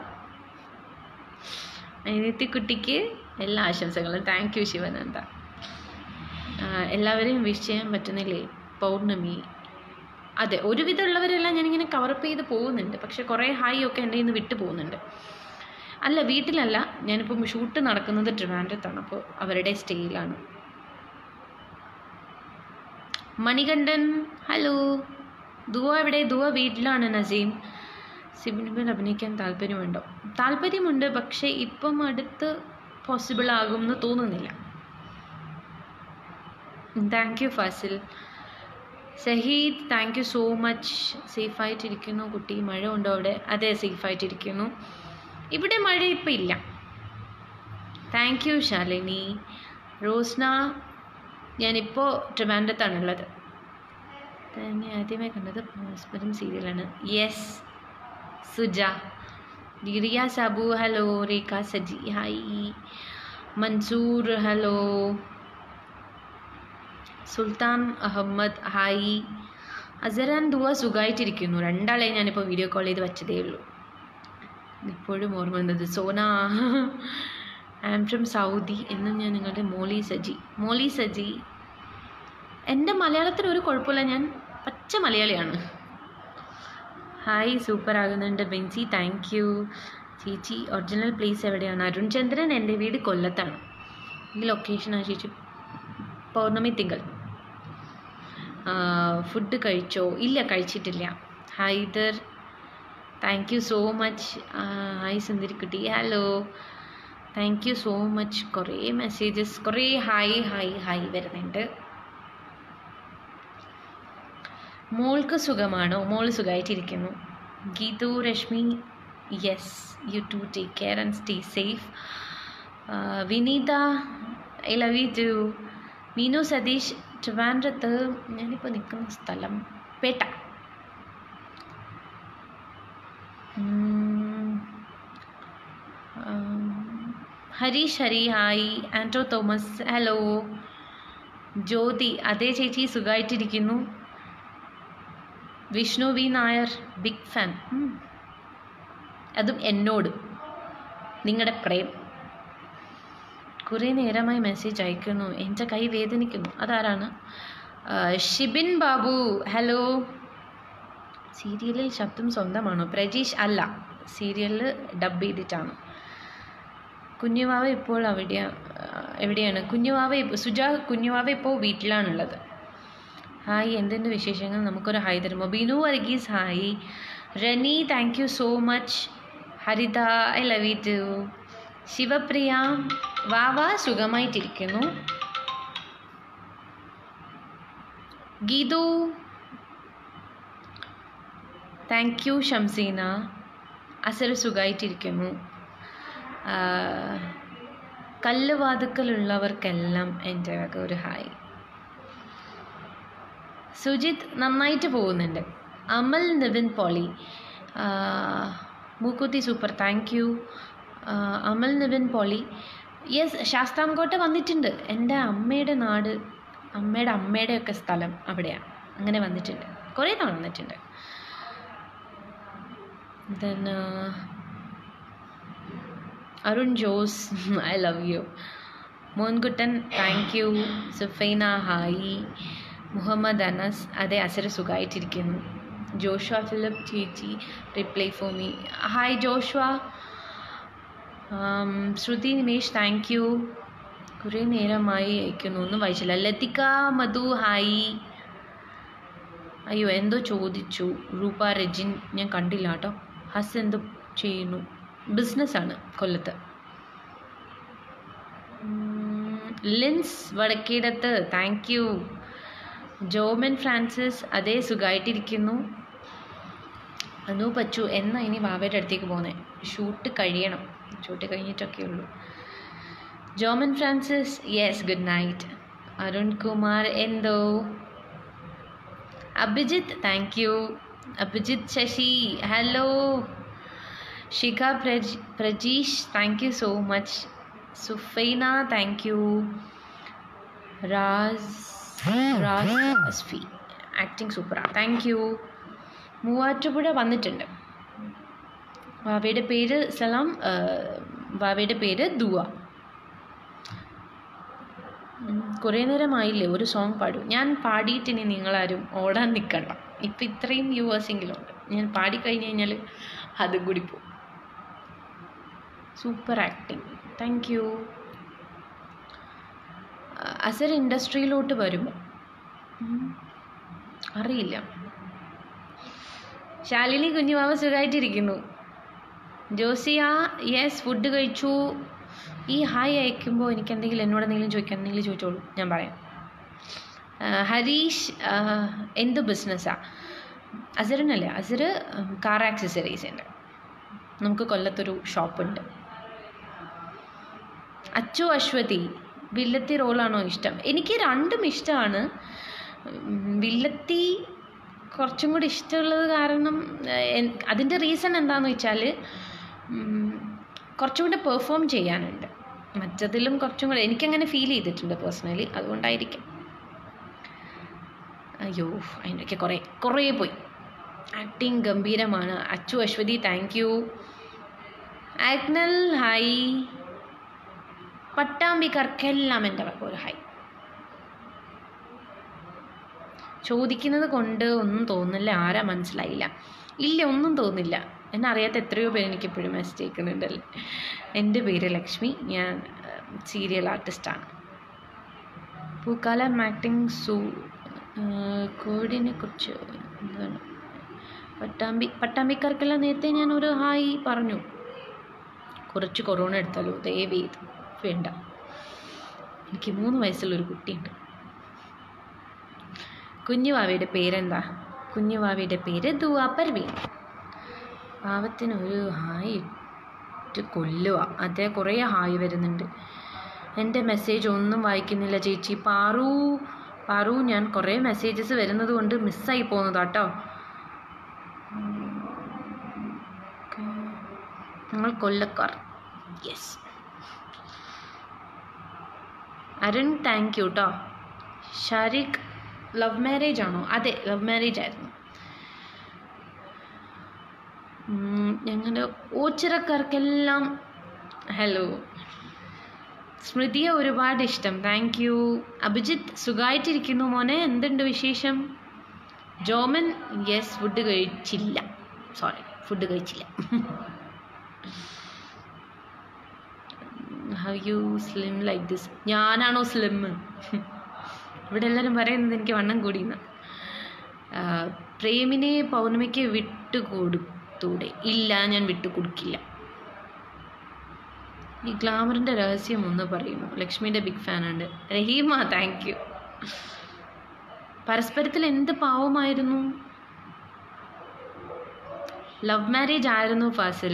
അനിയത്തിക്കുട്ടിക്ക് എല്ലാ ആശംസകളും താങ്ക് യു ശിവനന്ദ ആ, എല്ലാവരെയും വിഷ് ചെയ്യാൻ പറ്റുന്നില്ലേ പൗർണമി അതെ ഒരുവിധമുള്ളവരെല്ലാം ഞാനിങ്ങനെ കവറപ്പ് ചെയ്ത് പോകുന്നുണ്ട് പക്ഷെ കുറേ ഹായ് ഒക്കെ എൻ്റെ നിന്ന് വിട്ടു പോകുന്നുണ്ട് അല്ല വീട്ടിലല്ല ഞാനിപ്പം ഷൂട്ട് നടക്കുന്നത് ട്രിവാൻഡ്രത്താണ് അപ്പോൾ അവരുടെ സ്റ്റേയിലാണ് മണികണ്ഠൻ ഹലോ ദുവ എവിടെ ദുവ വീട്ടിലാണ് നസീം സിബിനുബിൽ അഭിനയിക്കാൻ താല്പര്യമുണ്ടോ താല്പര്യമുണ്ട് പക്ഷേ ഇപ്പം അടുത്ത് പോസിബിൾ ആകുമെന്ന് തോന്നുന്നില്ല thank you Fazil Saheed thank you so much സേഫായിട്ടിരിക്കുന്നു കുട്ടി മഴ ഉണ്ടോ അവിടെ അതെ സേഫായിട്ടിരിക്കുന്നു ഇവിടെ മഴ ഇപ്പം ഇല്ല താങ്ക് യു ശാലിനി റോസ്ന ഞാനിപ്പോൾ ട്രിവാൻഡ്രത്താണുള്ളത് തന്നെ ആദ്യമായി കണ്ടത് പരസ്പരം സീരിയലാണ് യെസ് സുജ ഡിറിയ Sabu hello Rekha Saji hi Mansoor hello Sultan Ahammed hi അസറാൻ ദുവ സുഖമായിട്ടിരിക്കുന്നു രണ്ടാളെ ഞാനിപ്പോൾ വീഡിയോ കോൾ ചെയ്ത് വെച്ചതേ ഉള്ളൂ ഇപ്പോഴും ഓർമ്മ വന്നത് Sona I am from Saudi എന്നും ഞാൻ നിങ്ങളുടെ മോളി സജി മോളി സജി എൻ്റെ മലയാളത്തിന് ഒരു കുഴപ്പമില്ല ഞാൻ പച്ച മലയാളിയാണ് ഹായ് സൂപ്പർ ആകുന്നുണ്ട് ബെൻസി താങ്ക് യു ചേച്ചി ഒറിജിനൽ പ്ലേസ് എവിടെയാണ് അരുൺ ചന്ദ്രൻ എൻ്റെ വീട് കൊല്ലത്താണ് ഈ ലൊക്കേഷനാണ് ചേച്ചി പൗർണമി തിങ്കൾ ഫുഡ് കഴിച്ചോ ഇല്ല കഴിച്ചിട്ടില്ല Haider thank you so much hi സുന്ദരിക്കുട്ടി hello thank you so much കുറേ മെസ്സേജസ് കുറേ ഹായ് ഹായ് ഹായ് വരുന്നുണ്ട് മോൾക്ക് സുഖമാണോ മോൾ സുഖമായിട്ടിരിക്കുന്നു Geethu Reshmi yes you too take care and stay safe Vineetha I love you too Meenu Satheesh ട്രിവാൻഡ്രത്ത് ഞാനിപ്പോൾ നിൽക്കുന്ന സ്ഥലം പേട്ട ഉം, ആം, Harish Hari hi Andrew Thomas hello Jyothi അതേ ചേച്ചി സുഖമായിട്ടിരിക്കുന്നു Vishnu V Nair big fan അതും എന്നോട് നിങ്ങളുടെ പ്രേം കുറേ നേരമായി മെസ്സേജ് അയക്കുന്നു എൻ്റെ കൈ വേദനിക്കുന്നു അതാരാണ് ആ, ഷിബിൻ ബാബു ഹലോ സീരിയലിൽ ശബ്ദം സ്വന്തമാണോ പ്രജീഷ് അല്ല സീരിയലിൽ ഡബ് ചെയ്തിട്ടാണ് കുഞ്ഞുവാവ ഇപ്പോൾ അവിടെ എവിടെയാണ് കുഞ്ഞുവാവ ഇപ്പ- സുജ കുഞ്ഞുവാവ ഇപ്പോൾ വീട്ടിലാണുള്ളത് ഹായ് എന്തുണ്ട് വിശേഷങ്ങൾ നമുക്കൊരു ഹായ് തരുമോ Binu Varghese hi Rani thank you so much Haritha I love you too Shivapriya വാവ സുഖമായിട്ടിരിക്കുന്നു ഗീതു താങ്ക് യു ഷംസീന അസർ സുഖമായിട്ടിരിക്കുന്നു കല്ല് വാതുക്കലുള്ളവർക്കെല്ലാം എൻ്റെ വക ഒരു ഹായ് സുജിത് നന്നായിട്ട് പോകുന്നുണ്ട് അമൽ നിവിൻ പോളി ആ, മൂക്കുത്തി super thank you Amal Nivin Pauly yes Sasthamkotta വന്നിട്ടുണ്ട് എൻ്റെ അമ്മയുടെ നാട് അമ്മയുടെ അമ്മയുടെ ഒക്കെ സ്ഥലം അവിടെയാണ് അങ്ങനെ വന്നിട്ടുണ്ട് കുറേ തവണ വന്നിട്ടുണ്ട് then Arun Jose I love you Monkuttan thank you Sufaina hi Muhammad Anas അതെ അസര സുഖമായിട്ടിരിക്കുന്നു ജോഷ്വ ഫിലിപ്പ് ചേച്ചി reply for me hi Joshua Shruthi Nimesh thank you കുറേ നേരമായി അയക്കുന്നു ഒന്നും വായിച്ചില്ല ലതിക മധു ഹായ് അയ്യോ എന്തോ ചോദിച്ചു റൂപ രജിൻ ഞാൻ കണ്ടില്ല കേട്ടോ ഹസ് എന്തോ ചെയ്യുന്നു ബിസിനസ്സാണ് കൊല്ലത്ത് ഉം, Lins Vadakkedath thank you Jomon Francis അതേ സുഖമായിട്ടിരിക്കുന്നു അനു പച്ചു എന്നാ ഇനി വാവയുടെ അടുത്തേക്ക് പോകുന്നത് ഷൂട്ട് കഴിയണം ഷൂട്ട് കഴിഞ്ഞിട്ടൊക്കെ ഉള്ളൂ Jomon Francis yes good night Arun Kumar എന്തോ Abhijith thank you Abhijith Sasi hello Shikha പ്രജ് Prajeesh thank you so much Sufaina thank you Raz Raz Asfi acting സൂപ്പറാണ് താങ്ക് യു മൂവാറ്റുപുഴ വന്നിട്ടുണ്ട് വാവയുടെ പേര് സലാം ആ, വാവയുടെ പേര് ദുവ ഉം, കുറേ നേരമായില്ലേ ഒരു സോങ് പാടൂ ഞാൻ പാടിയിട്ട് ഇനി നിങ്ങളാരും ഓടാൻ നിൽക്കണ്ട ഇപ്പം ഇത്രയും വ്യൂവേഴ്സെങ്കിലും ഉണ്ട് ഞാൻ പാടിക്കഴിഞ്ഞ് കഴിഞ്ഞാൽ അതും കൂടി പോകും super acting thank you Azar ഇൻഡസ്ട്രിയിലോട്ട് വരുമോ ഉം, അറിയില്ല ശാലിനി കുഞ്ഞുമാവ സുഖമായിട്ടിരിക്കുന്നു ജോസിയ യെസ് ഫുഡ് കഴിച്ചു ഈ ഹായ് അയക്കുമ്പോൾ എനിക്ക് എന്തെങ്കിലും എന്നോട് എന്തെങ്കിലും ചോദിക്കാൻ എന്തെങ്കിലും ചോദിച്ചോളൂ ഞാൻ പറയാം ആ, ഹരീഷ് ആ, എന്ത് ബിസിനസ്സാണ് അസറിനല്ല അസർ കാർ ആക്സസറീസ് ഉണ്ട് നമുക്ക് കൊല്ലത്തൊരു ഷോപ്പുണ്ട് അച്ചു അശ്വതി വില്ലത്തി റോളാണോ ഇഷ്ടം എനിക്ക് രണ്ടും ഇഷ്ടമാണ് ഉം, വില്ലത്തി കുറച്ചും കൂടി ഇഷ്ടമുള്ളത് കാരണം അതിൻ്റെ റീസൺ എന്താണെന്ന് വെച്ചാൽ കുറച്ചും കൂടി പെർഫോം ചെയ്യാനുണ്ട് മറ്റതിലും കുറച്ചും കൂടെ എനിക്കങ്ങനെ ഫീൽ ചെയ്തിട്ടുണ്ട് പേഴ്സണലി അതുകൊണ്ടായിരിക്കും അയ്യോ അതിൻ്റെയൊക്കെ കുറേ കുറേ പോയി ആക്ടിങ് ഗംഭീരമാണ് Achu Aswathy thank you Agnal hi പട്ടാമ്പിക്കാർക്കെല്ലാം എൻ്റെ വക ഒരു ഹായ് ചോദിക്കുന്നത് കൊണ്ട് ഒന്നും തോന്നില്ല ആരാ മനസ്സിലായില്ല ഇല്ല ഒന്നും തോന്നില്ല എന്നെ അറിയാത്ത എത്രയോ പേര് എനിക്ക് ഇപ്പോഴും മെസ്സേജ് അയക്കുന്നുണ്ടല്ലേ എൻ്റെ പേര് ലക്ഷ്മി ഞാൻ സീരിയൽ ആർട്ടിസ്റ്റാണ് പൂക്കാലം ആക്ടിങ് സു കോഡിനെ കുറിച്ച് എന്താണ് പട്ടാമ്പി പട്ടാമ്പിക്കാർക്കെല്ലാം നേരത്തെ ഞാനൊരു ഹായ് പറഞ്ഞു കുറച്ച് കൊറോണ എടുത്താലോ ദയവ് ചെയ്ത് വേണ്ട എനിക്ക് മൂന്ന് വയസ്സുള്ളൊരു കുട്ടിയുണ്ട് കുഞ്ഞുവാവയുടെ പേരെന്താ കുഞ്ഞുവാവയുടെ പേര് ദുവാ പർവീൻ പാവത്തിന് ഒരു ഹായ് ഇട്ട് കൊല്ലുക അതേ കുറേ ഹായ് വരുന്നുണ്ട് എൻ്റെ മെസ്സേജ് ഒന്നും വായിക്കുന്നില്ല ചേച്ചി പാറു പാറു ഞാൻ കുറേ മെസ്സേജസ് വരുന്നത് കൊണ്ട് മിസ്സായി പോകുന്നതാട്ടോ ഞങ്ങൾ കൊല്ലക്കാർ യെസ് അരുൺ താങ്ക് യു കേട്ടോ ഷാരിഖ് ലവ് മാരേജ് ആണോ അതെ ലവ് മാരേജ് ആയിരുന്നു ഉം, ഞങ്ങളുടെ ഓച്ചിറക്കാർക്കെല്ലാം ഹലോ സ്മൃതിയെ ഒരുപാട് ഇഷ്ടം താങ്ക് യു അഭിജിത്ത് സുഖമായിട്ടിരിക്കുന്നു മോനെ എന്തുണ്ട് വിശേഷം ജോമൻ യെസ് ഫുഡ് കഴിച്ചില്ല സോറി ഫുഡ് കഴിച്ചില്ല how you slim like this ഞാനാണോ സ്ലിം ഇവിടെ എല്ലാവരും പറയുന്നത് എനിക്ക് വണ്ണം കൂടിയെന്ന് പ്രേമിനെ പൗർണമിക്ക് വിട്ടുകൊടുത്തൂടെ ഇല്ല ഞാൻ വിട്ടുകൊടുക്കില്ല ഈ ഗ്ലാമറിൻ്റെ രഹസ്യം ഒന്ന് പറയുമോ ലക്ഷ്മിയുടെ ബിഗ് ഫാനുണ്ട് റഹീമ താങ്ക് യു പരസ്പരത്തിൽ എന്ത് പാവമായിരുന്നു ലവ് മാരേജ് ആയിരുന്നു ഫാസിൽ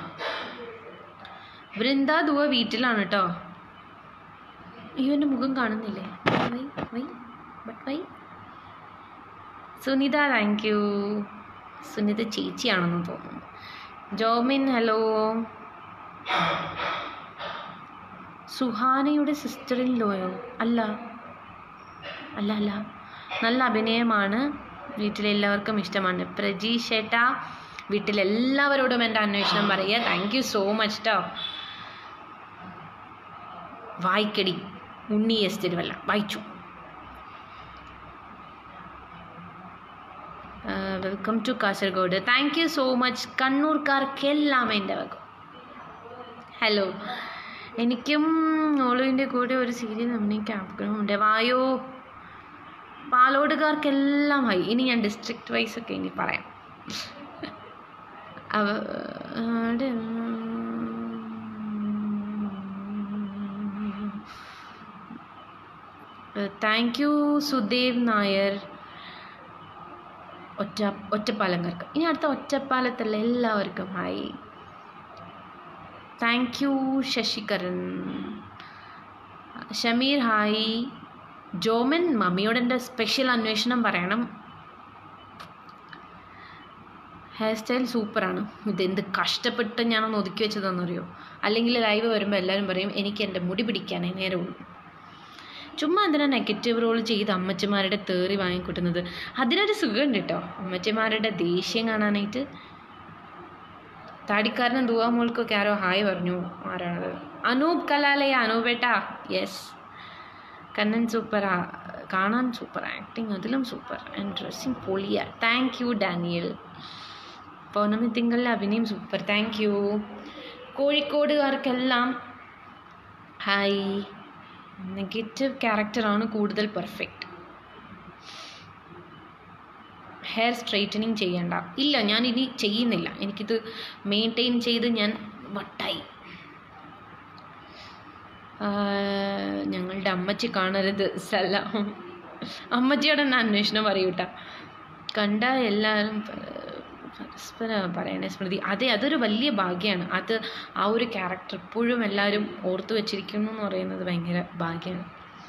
വൃന്ദ ദുവ വീട്ടിലാണ് കേട്ടോ അയ്യോ എൻ്റെ മുഖം കാണുന്നില്ലേ why why but why Sunitha thank you Sunitha ചേച്ചിയാണെന്ന് തോന്നുന്നു ജോമിൻ ഹലോ സുഹാനയുടെ സിസ്റ്ററിൻ ലോയോ അല്ല അല്ല അല്ല നല്ല അഭിനയമാണ് വീട്ടിലെല്ലാവർക്കും ഇഷ്ടമാണ് പ്രജീഷ് ചേട്ടാ വീട്ടിലെല്ലാവരോടും എൻ്റെ അന്വേഷണം പറയുക താങ്ക് യു സോ മച്ച് ട്ടോ വായിക്കടി ഉണ്ണി എസ് തിരുവല്ല വായിച്ചു welcome to Kasaragod thank you so much കണ്ണൂർക്കാർക്കെല്ലാം എൻ്റെ വക ഹലോ എനിക്കും ഓളുവിൻ്റെ കൂടെ ഒരു സീരിയൽ അഭിനയിക്കാൻ ആഗ്രഹമുണ്ട് വായോ പാലോടുകാർക്കെല്ലാം ആയി ഇനി ഞാൻ ഡിസ്ട്രിക്ട് വൈസ് ഒക്കെ ഇനി പറയാം അവ ആടെ താങ്ക് യു സുദേവ് നായർ ഒറ്റ ഒറ്റപ്പാലംകാർക്ക് ഇനി അടുത്ത ഒറ്റപ്പാലത്തുള്ള എല്ലാവർക്കും hi thank you Sasikaran Shameer hi Jomon മമ്മിയോട് എൻ്റെ സ്പെഷ്യൽ അന്വേഷണം പറയണം ഹെയർ സ്റ്റൈൽ സൂപ്പറാണ് ഇതെന്ത് കഷ്ടപ്പെട്ട് ഞാനൊന്ന് ഒതുക്കി വെച്ചതെന്നറിയോ അല്ലെങ്കിൽ ലൈവ് വരുമ്പോൾ എല്ലാവരും പറയും എനിക്ക് എൻ്റെ മുടി പിടിക്കാനേ നേരമുള്ളൂ ചുമ്മാ എന്തിനാ നെഗറ്റീവ് റോൾ ചെയ്ത് അമ്മച്ചിമാരുടെ തേറി വാങ്ങിക്കൂട്ടുന്നത് അതിനൊരു സുഖമുണ്ട് കേട്ടോ അമ്മച്ചിമാരുടെ ദേഷ്യം കാണാനായിട്ട് താടിക്കാരനും ദുവാമോൾക്കൊക്കെ ആരോ ഹായ് പറഞ്ഞു ആരാണത് അനൂപ് കലാലയ അനൂപേട്ടാ യെസ് കണ്ണൻ സൂപ്പറാ കാണാൻ സൂപ്പർ ആക്ടിങ് അതിലും സൂപ്പർ ആൻഡ് ഡ്രസ്സിങ് പൊളിയ താങ്ക് യു ഡാനിയൽ പൗർണമി തിങ്കളിലെ അഭിനയം സൂപ്പർ താങ്ക് യു കോഴിക്കോടുകാർക്കെല്ലാം ഹായ് നെഗറ്റീവ് ക്യാരക്ടറാണ് കൂടുതൽ പെർഫെക്റ്റ് ഹെയർ സ്ട്രെയിറ്റനിങ് ചെയ്യണ്ട ഇല്ല ഞാൻ ഇനി ചെയ്യുന്നില്ല എനിക്കിത് മെയിൻറ്റെയിൻ ചെയ്ത് ഞാൻ വട്ടായി ഞങ്ങളുടെ അമ്മച്ചി കാണരുത് സലാം അമ്മച്ചിയോട് തന്നെ അന്വേഷണം പറയൂട്ട കണ്ട എല്ലാവരും പരസ്പരം പറയണേ സ്മൃതി അതെ അതൊരു വലിയ ഭാഗ്യമാണ് അത് ആ ഒരു ക്യാരക്ടർ ഇപ്പോഴും എല്ലാവരും ഓർത്തു വെച്ചിരിക്കുന്നു എന്ന് പറയുന്നത് ഭയങ്കര ഭാഗ്യമാണ്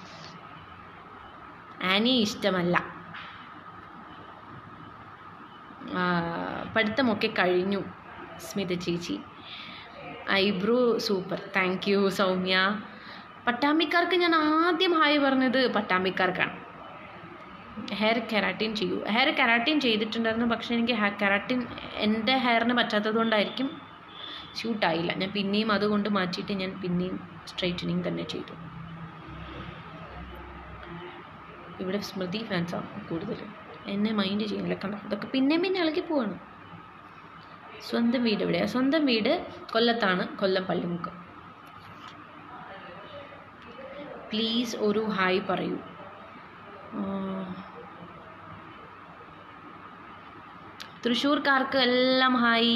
ആനി ഇഷ്ടമല്ല പഠിത്തമൊക്കെ കഴിഞ്ഞു സ്മിത ചേച്ചി eyebrow super thank you Soumya പട്ടാമ്പിക്കാർക്ക് ഞാൻ ആദ്യം ഹായ് പറഞ്ഞത് പട്ടാമ്പിക്കാർക്കാണ് ഹെയർ കെരാട്ടിൻ ചെയ്യൂ ഹെയർ കെരാട്ടിൻ ചെയ്തിട്ടുണ്ടായിരുന്നു പക്ഷേ എനിക്ക് ഹെയർ കെരാട്ടിൻ എൻ്റെ ഹെയറിന് പറ്റാത്തത് കൊണ്ടായിരിക്കും ഷൂട്ടായില്ല ഞാൻ പിന്നെയും അതുകൊണ്ട് മാറ്റിയിട്ട് ഞാൻ പിന്നെയും സ്ട്രൈറ്റനിങ് തന്നെ ചെയ്തു ഇവിടെ സ്മൃതി ഫാൻസാണ് കൂടുതൽ എന്നെ മൈൻഡ് ചെയ്യുന്നില്ല കണ്ടോ അതൊക്കെ പിന്നെയും പിന്നെ ഇളകി പോവാണ് സ്വന്തം വീട് എവിടെയാണ് സ്വന്തം വീട് കൊല്ലത്താണ് കൊല്ലം പള്ളിമുക്ക് പ്ലീസ് ഒരു ഹായ് പറയൂ തൃശ്ശൂർക്കാർക്ക് എല്ലാം ഹായ്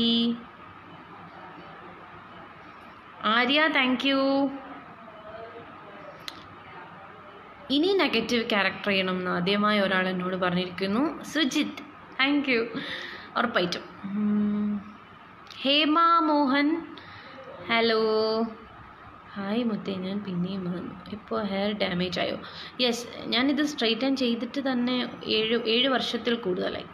ആര്യ താങ്ക് യു ഇനി നെഗറ്റീവ് ക്യാരക്ടർ ചെയ്യണം എന്ന് ആദ്യമായി ഒരാൾ എന്നോട് പറഞ്ഞിരിക്കുന്നു സുജിത്ത് താങ്ക് യു ഉറപ്പായിട്ടും ഉം. ഹേമ മോഹൻ ഹലോ ഹായ് മുത്തേ ഞാൻ പിന്നെയും വന്നു ഇപ്പോൾ ഹെയർ ഡാമേജ് ആയോ യെസ് ഞാനിത് സ്ട്രൈറ്റൻ ചെയ്തിട്ട് തന്നെ ഏഴ് ഏഴ് വർഷത്തിൽ കൂടുതലായി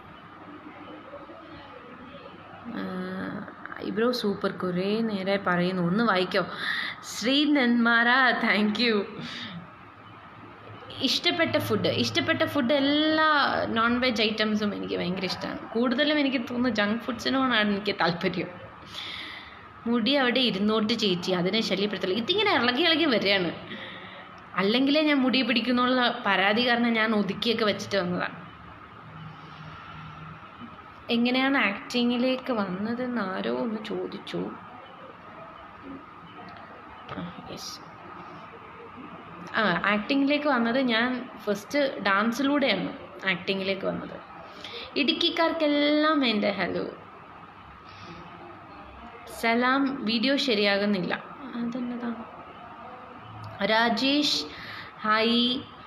ഐബ്രോ സൂപ്പർ കുറേ നേരെ പറയുന്നു ഒന്ന് വായിക്കോ ശ്രീ നെന്മാറ താങ്ക് യു ഇഷ്ടപ്പെട്ട ഫുഡ് ഇഷ്ടപ്പെട്ട ഫുഡ് എല്ലാ നോൺ വെജ് ഐറ്റംസും എനിക്ക് ഭയങ്കര ഇഷ്ടമാണ് കൂടുതലും എനിക്ക് തോന്നുന്നു ജങ്ക് ഫുഡ്സിനോടാണ് എനിക്ക് താല്പര്യം മുടി അവിടെ ഇരുന്നോട്ട് ചേച്ചി അതിനെ ശല്യപ്പെടുത്തില്ല ഇതിങ്ങനെ ഇളകി ഇളകി വരികയാണ് അല്ലെങ്കിലേ ഞാൻ മുടി പിടിക്കുന്നുള്ള പരാതി കാരണം ഞാൻ ഒതുക്കിയൊക്കെ വെച്ചിട്ട് വന്നതാണ് എങ്ങനെയാണ് ആക്ടിങ്ങിലേക്ക് വന്നതെന്ന് ആരോ ഒന്ന് ചോദിച്ചു യെസ് ആ ആക്ടിങ്ങിലേക്ക് വന്നത് ഞാൻ ഫസ്റ്റ് ഡാൻസിലൂടെയാണ് ആക്ടിങ്ങിലേക്ക് വന്നത് ഇടുക്കിക്കാർക്കെല്ലാം എൻ്റെ ഹലോ സലാം വീഡിയോ ശരിയാകുന്നില്ല അതെന്നതാണ് Rajesh hi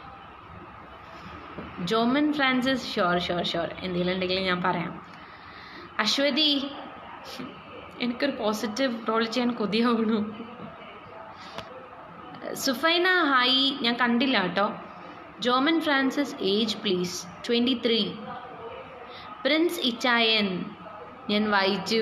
Jomon Francis sure sure sure എന്തെങ്കിലും ഉണ്ടെങ്കിൽ ഞാൻ പറയാം അശ്വതി എനിക്കൊരു പോസിറ്റീവ് റോൾ ചെയ്യാൻ കൊതിയാവണു സുഫൈന ഹായ് ഞാൻ കണ്ടില്ല കേട്ടോ Jomon Francis age please twenty three Prince ഇച്ചായൻ ഞാൻ വായിച്ചു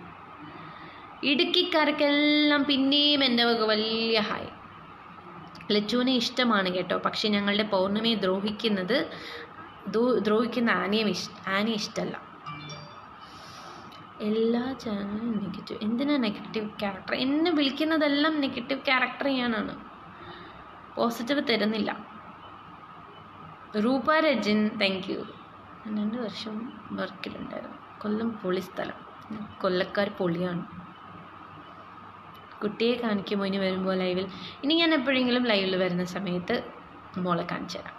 ഇടുക്കിക്കാർക്കെല്ലാം പിന്നെയും എൻ്റെ വക വലിയ ഹായ് ലച്ചുവിനെ ഇഷ്ടമാണ് കേട്ടോ പക്ഷെ ഞങ്ങളുടെ പൗർണമിയെ ദ്രോഹിക്കുന്നത് ദ്രോ- ദ്രോഹിക്കുന്ന ആനയും ഇഷ് ആനയെ ഇഷ്ടമല്ല എല്ലാ ചാനലും നെഗറ്റീവ് എന്തിനാ നെഗറ്റീവ് ക്യാരക്ടർ എന്നെ വിളിക്കുന്നതെല്ലാം നെഗറ്റീവ് ക്യാരക്ടർ ചെയ്യാനാണ് പോസിറ്റീവ് തരുന്നില്ല രൂപ രജൻ താങ്ക് യു രണ്ട് വർഷം വർക്കിലുണ്ടായിരുന്നു കൊല്ലം പൊളി സ്ഥലം കൊല്ലക്കാർ പൊളിയാണ് കുട്ടിയെ കാണിക്കുമ്പോൾ ഇനി വരുമ്പോൾ ലൈവിൽ ഇനി ഞാൻ എപ്പോഴെങ്കിലും ലൈവിൽ വരുന്ന സമയത്ത് മോളെ കാണിച്ചു തരാം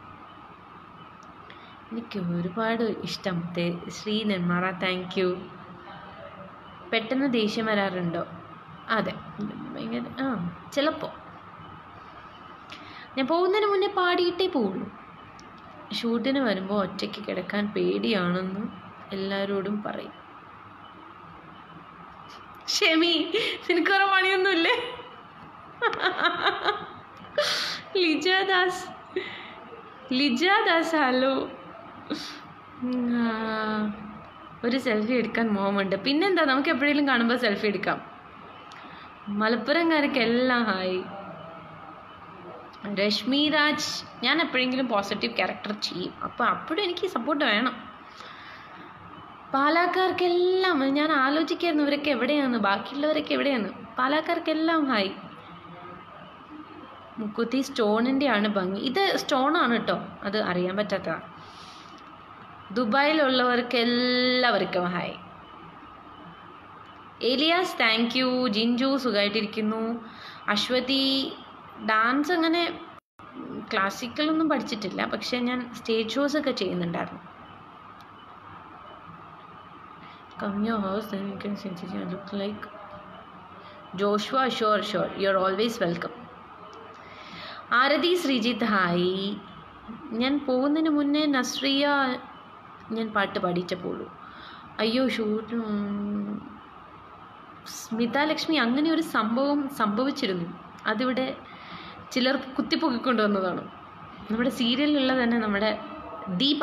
എനിക്ക് ഒരുപാട് ഇഷ്ടം ദേ- ശ്രീ നെന്മാറ താങ്ക് യു പെട്ടെന്ന് ദേഷ്യം വരാറുണ്ടോ അതെ ഭയങ്കര ആ ചിലപ്പോൾ ഞാൻ പോകുന്നതിന് മുന്നേ പാടിയിട്ടേ പോവുള്ളൂ ഷൂട്ടിന് വരുമ്പോൾ ഒറ്റയ്ക്ക് കിടക്കാൻ പേടിയാണെന്ന് എല്ലാവരോടും പറയും ഷെമി നിനക്ക് വേറെ പണിയൊന്നുമില്ലേ ലിജാദാസ് ലിജാദാസ് ഹലോ ആ, ഒരു സെൽഫി എടുക്കാൻ മോഹമുണ്ട് പിന്നെന്താ നമുക്ക് എപ്പോഴെങ്കിലും കാണുമ്പോൾ സെൽഫി എടുക്കാം മലപ്പുറംകാർക്കെല്ലാം ഹായ് രശ്മി രാജ് ഞാൻ എപ്പോഴെങ്കിലും പോസിറ്റീവ് ക്യാരക്ടർ ചെയ്യും അപ്പോൾ അപ്പോഴും എനിക്ക് സപ്പോർട്ട് വേണം പാലാക്കാർക്കെല്ലാം ഞാൻ ആലോചിക്കായിരുന്നു ഇവരൊക്കെ എവിടെയാണ് ബാക്കിയുള്ളവരൊക്കെ എവിടെയാണ് പാലാക്കാർക്കെല്ലാം ഹായ് മുക്കുത്തി സ്റ്റോണിൻ്റെ ആണ് ഭംഗി ഇത് സ്റ്റോണാണ് കേട്ടോ അത് അറിയാൻ പറ്റാത്തതാണ് ദുബായിലുള്ളവർക്ക് എല്ലാവർക്കും hi Elias thank you Jinju സുഖമായിട്ടിരിക്കുന്നു അശ്വതി ഡാൻസ് അങ്ങനെ ക്ലാസിക്കലൊന്നും പഠിച്ചിട്ടില്ല പക്ഷെ ഞാൻ സ്റ്റേജ് ഷോസ് ഒക്കെ ചെയ്യുന്നുണ്ടായിരുന്നു come your house then you can sense it. You look like Joshua sure sure you are always welcome Arathi Sreejith hi ഞാൻ പോകുന്നതിന് മുന്നേ നസ്രിയ ഞാൻ പാട്ട് പാടിച്ചപ്പോളൂ അയ്യോ ഷൂട്ട് സ്മിത ലക്ഷ്മി അങ്ങനെ ഒരു സംഭവം സംഭവിച്ചിരുന്നു അതിവിടെ ചിലർ കുത്തിപ്പൊക്കിക്കൊണ്ടുവന്നതാണ് നമ്മുടെ സീരിയലിലുള്ള തന്നെ നമ്മുടെ Deepa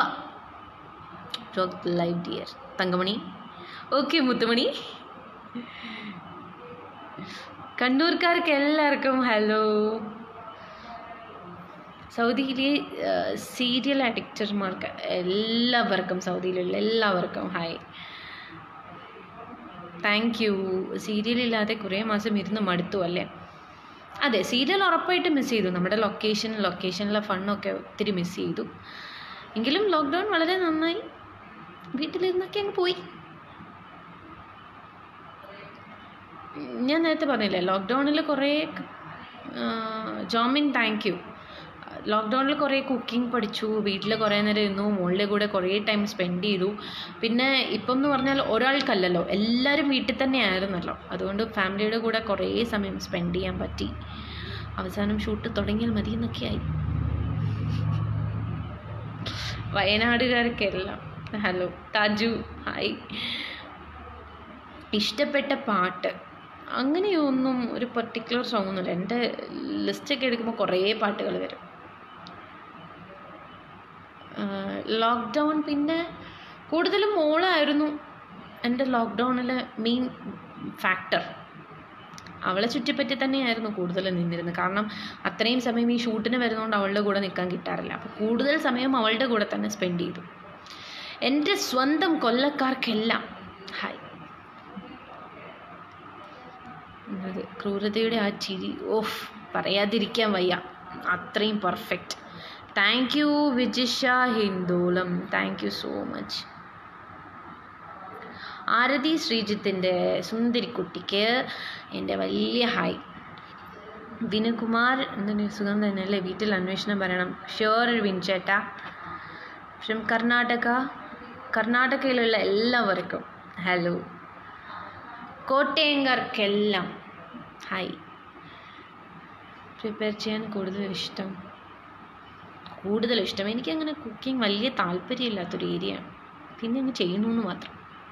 live dear Thankamani okay Muthumani കണ്ണൂർക്കാർക്ക് എല്ലാവർക്കും ഹലോ സൗദിയിലെ സീരിയൽ അഡിക്റ്റർമാർക്ക് എല്ലാവർക്കും സൗദിയിലുള്ള എല്ലാവർക്കും ഹായ് താങ്ക് യു സീരിയലില്ലാതെ കുറേ മാസം ഇരുന്ന് മടുത്തു അല്ലേ അതെ സീരിയൽ ഉറപ്പായിട്ട് മിസ് ചെയ്തു നമ്മുടെ ലൊക്കേഷൻ ലൊക്കേഷനിലെ ഫണ്ണൊക്കെ ഒത്തിരി മിസ് ചെയ്തു എങ്കിലും ലോക്ക്ഡൗൺ വളരെ നന്നായി വീട്ടിലിരുന്നൊക്കെ അങ്ങ് പോയി ഞാൻ നേരത്തെ പറഞ്ഞില്ലേ ലോക്ക്ഡൗണിൽ കുറേ ജോമിൻ താങ്ക് യു ലോക്ക്ഡൗണിൽ കുറേ കുക്കിംഗ് പഠിച്ചു വീട്ടിൽ കുറേ നേരം ഇരുന്നു മോളുടെ കൂടെ കുറേ ടൈം സ്പെൻഡ് ചെയ്തു പിന്നെ ഇപ്പം എന്ന് പറഞ്ഞാൽ ഒരാൾക്കല്ലല്ലോ എല്ലാവരും വീട്ടിൽ തന്നെ ആയിരുന്നല്ലോ അതുകൊണ്ട് ഫാമിലിയുടെ കൂടെ കുറേ സമയം സ്പെൻഡ് ചെയ്യാൻ പറ്റി അവസാനം ഷൂട്ട് തുടങ്ങിയാൽ മതി എന്നൊക്കെയായി വയനാടുകാർക്കെല്ലാം ഹലോ താജു ഹായ് ഇഷ്ടപ്പെട്ട പാട്ട് അങ്ങനെയൊന്നും ഒരു പെർട്ടിക്കുലർ സോങ് ഒന്നുമില്ല എൻ്റെ ലിസ്റ്റൊക്കെ എടുക്കുമ്പോൾ കുറേ പാട്ടുകൾ വരും ലോക്ക്ഡൗൺ പിന്നെ കൂടുതലും മോളായിരുന്നു എൻ്റെ ലോക്ക്ഡൗണിൽ മെയിൻ ഫാക്ടർ അവളെ ചുറ്റിപ്പറ്റി തന്നെയായിരുന്നു കൂടുതൽ നിന്നിരുന്നത് കാരണം അത്രയും സമയം ഈ ഷൂട്ടിന് വരുന്നതുകൊണ്ട് അവളുടെ കൂടെ നിൽക്കാൻ കിട്ടാറില്ല അപ്പോൾ കൂടുതൽ സമയം അവളുടെ കൂടെ തന്നെ സ്പെൻഡ് ചെയ്തു എൻ്റെ സ്വന്തം കൊല്ലക്കാർക്കെല്ലാം ഹായ് അത് ക്രൂരതയുടെ ആ ചിരി ഓഫ് പറയാതിരിക്കാൻ വയ്യ അത്രയും perfect thank you Vijisha Hindolam thank you so much Arathi ശ്രീജിത്തിൻ്റെ സുന്ദരിക്കുട്ടിക്ക് എൻ്റെ വലിയ ഹായ് വിനുകുമാർ എന്തിന് സുഖം തന്നെയല്ലേ വീട്ടിൽ അന്വേഷണം പറയണം ഷുവർ വിൻചേട്ടാ ഫ്രം കർണാടക കർണാടകയിലുള്ള എല്ലാവർക്കും ഹലോ കോട്ടയംകാർക്കെല്ലാം ഹായ് പ്രിപ്പയർ ചെയ്യാൻ കൂടുതൽ ഇഷ്ടം കൂടുതൽ ഇഷ്ടം എനിക്കങ്ങനെ കുക്കിംഗ് വലിയ താല്പര്യമില്ലാത്തൊരു ഏരിയയാണ് പിന്നെ അങ്ങ് ചെയ്യുന്നു എന്ന് മാത്രം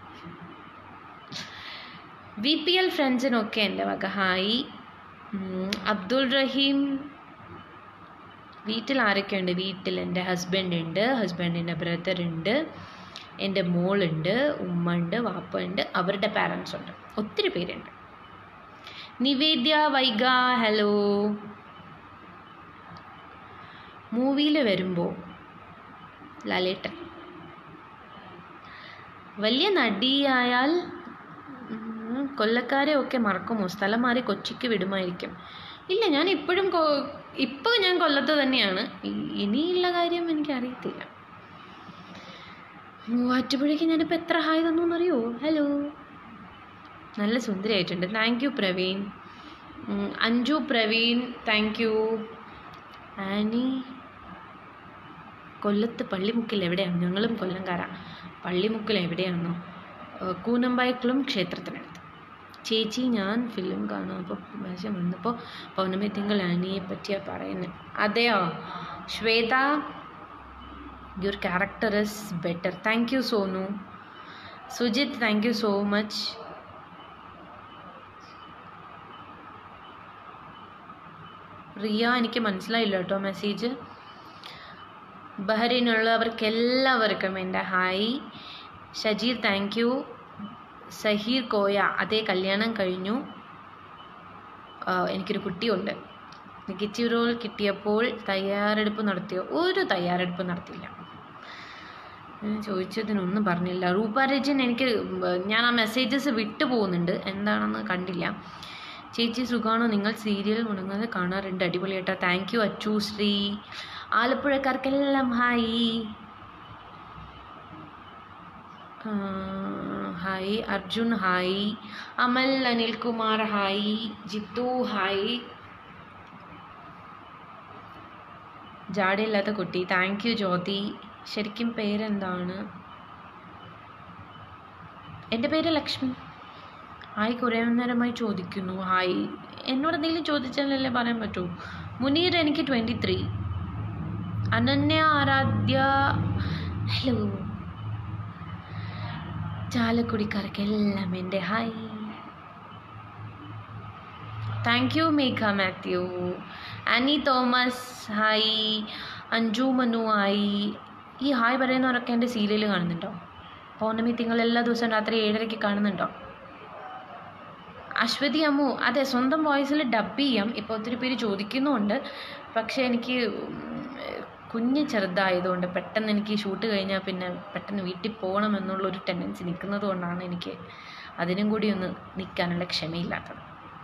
വി പി എൽ ഫ്രണ്ട്സിനൊക്കെ എൻ്റെ വക ഹായ് ഉം, അബ്ദുൾ റഹീം വീട്ടിൽ ആരൊക്കെയുണ്ട് വീട്ടിൽ എൻ്റെ ഹസ്ബൻഡ് ഉണ്ട് ഹസ്ബൻഡിൻ്റെ ബ്രദർ ഉണ്ട് എൻ്റെ മോളുണ്ട് ഉമ്മ ഉണ്ട് വാപ്പ ഉണ്ട് അവരുടെ പാരൻസ് ഉണ്ട് ഒത്തിരി പേരുണ്ട് നിവേദ്യ വൈഗ ഹലോ മൂവിയിൽ വരുമ്പോൾ ലാലേട്ടൻ വലിയ നടിയായാൽ ഉം, കൊല്ലക്കാരെ ഒക്കെ മറക്കുമോ സ്ഥലം മാറി കൊച്ചിക്ക് വിടുമായിരിക്കും ഇല്ല ഞാൻ ഇപ്പോഴും കൊ ഇപ്പോൾ ഞാൻ കൊല്ലത്ത് തന്നെയാണ് ഇ- ഇനിയുള്ള കാര്യം എനിക്കറിയത്തില്ല മൂവാറ്റുപുഴയ്ക്ക് ഞാനിപ്പോൾ എത്ര ഹായ് തന്നു എന്നറിയോ ഹലോ നല്ല സുന്ദരിയായിട്ടുണ്ട് താങ്ക് യു പ്രവീൺ ഉം, Anju Praveen thank you Annie കൊല്ലത്ത് പള്ളിമുക്കിൽ എവിടെയാണ് ഞങ്ങളും കൊല്ലംകാരാ പള്ളിമുക്കിൽ എവിടെയാണോ ഏഹ് കൂനമ്പായക്കുളം ക്ഷേത്രത്തിനടുത്ത് ചേച്ചി ഞാൻ ഫിലിം കാണാം അപ്പോൾ പ്രാവശ്യം വന്നപ്പോൾ പൗർണമി തിങ്കൾ ആനിയെ പറ്റിയാണ് പറയുന്നത് അതെയോ Shwetha your character is better thank you Sonu Sujith thank you so much Riya എനിക്ക് മനസ്സിലായില്ല കേട്ടോ മെസ്സേജ് ബഹ്റൈനുള്ളവർക്കെല്ലാവർക്കും എൻ്റെ hi Shajeer thank you Saheer Koya അതേ കല്യാണം കഴിഞ്ഞു ആ, എനിക്കൊരു കുട്ടിയുണ്ട് നെഗറ്റീവ് റോൾ കിട്ടിയപ്പോൾ തയ്യാറെടുപ്പ് നടത്തിയോ ഒരു തയ്യാറെടുപ്പ് നടത്തിയില്ല ഞാൻ ചോദിച്ചതിനൊന്നും പറഞ്ഞില്ല റൂപ രജൻ എനിക്ക് ഞാൻ ആ മെസ്സേജസ് വിട്ടു പോകുന്നുണ്ട് എന്താണെന്ന് കണ്ടില്ല ചേച്ചി സുഖാണോ നിങ്ങൾ സീരിയൽ മുടങ്ങാതെ കാണാറുണ്ട് അടിപൊളിയായിട്ടോ താങ്ക് യു അച്ചു ശ്രീ ആലപ്പുഴക്കാർക്കെല്ലാം ഹായ് ആ, hi Arjun hi Amal Anilkumar hi Jithu hi ജാടയില്ലാത്ത കുട്ടി താങ്ക് യു ജ്യോതി ശരിക്കും പേരെന്താണ് എൻ്റെ പേര് ലക്ഷ്മി ഹായ് കുറേ നേരമായി ചോദിക്കുന്നു ഹായ് എന്നോട് എന്തെങ്കിലും ചോദിച്ചാലല്ലേ പറയാൻ പറ്റൂ മുനീർ എനിക്ക് twenty three Ananya Aaradhya hello ചാലക്കുടിക്കാർക്കെല്ലാം എൻ്റെ hi thank you Megha Mathew Annie Thomas hi Anju Manu hi ഈ ഹായ് പറയുന്നവരൊക്കെ എൻ്റെ സീരിയൽ കാണുന്നുണ്ടോ പൗർണമി തിങ്കൾ എല്ലാ ദിവസവും രാത്രി ഏഴരയ്ക്ക് കാണുന്നുണ്ടോ അശ്വതി അമ്മു അതെ സ്വന്തം വോയിസിൽ ഡബ് ചെയ്യാം ഇപ്പോൾ ഒത്തിരി പേര് ചോദിക്കുന്നുമുണ്ട് പക്ഷേ എനിക്ക് ഉം, കുഞ്ഞ് ചെറുതായതുകൊണ്ട് പെട്ടെന്ന് എനിക്ക് ഷൂട്ട് കഴിഞ്ഞാൽ പിന്നെ പെട്ടെന്ന് വീട്ടിൽ പോകണം എന്നുള്ളൊരു ടെൻഡൻസി നിൽക്കുന്നത് കൊണ്ടാണ് എനിക്ക് അതിനും കൂടി ഒന്ന് നിൽക്കാനുള്ള ക്ഷമയില്ലാത്തത്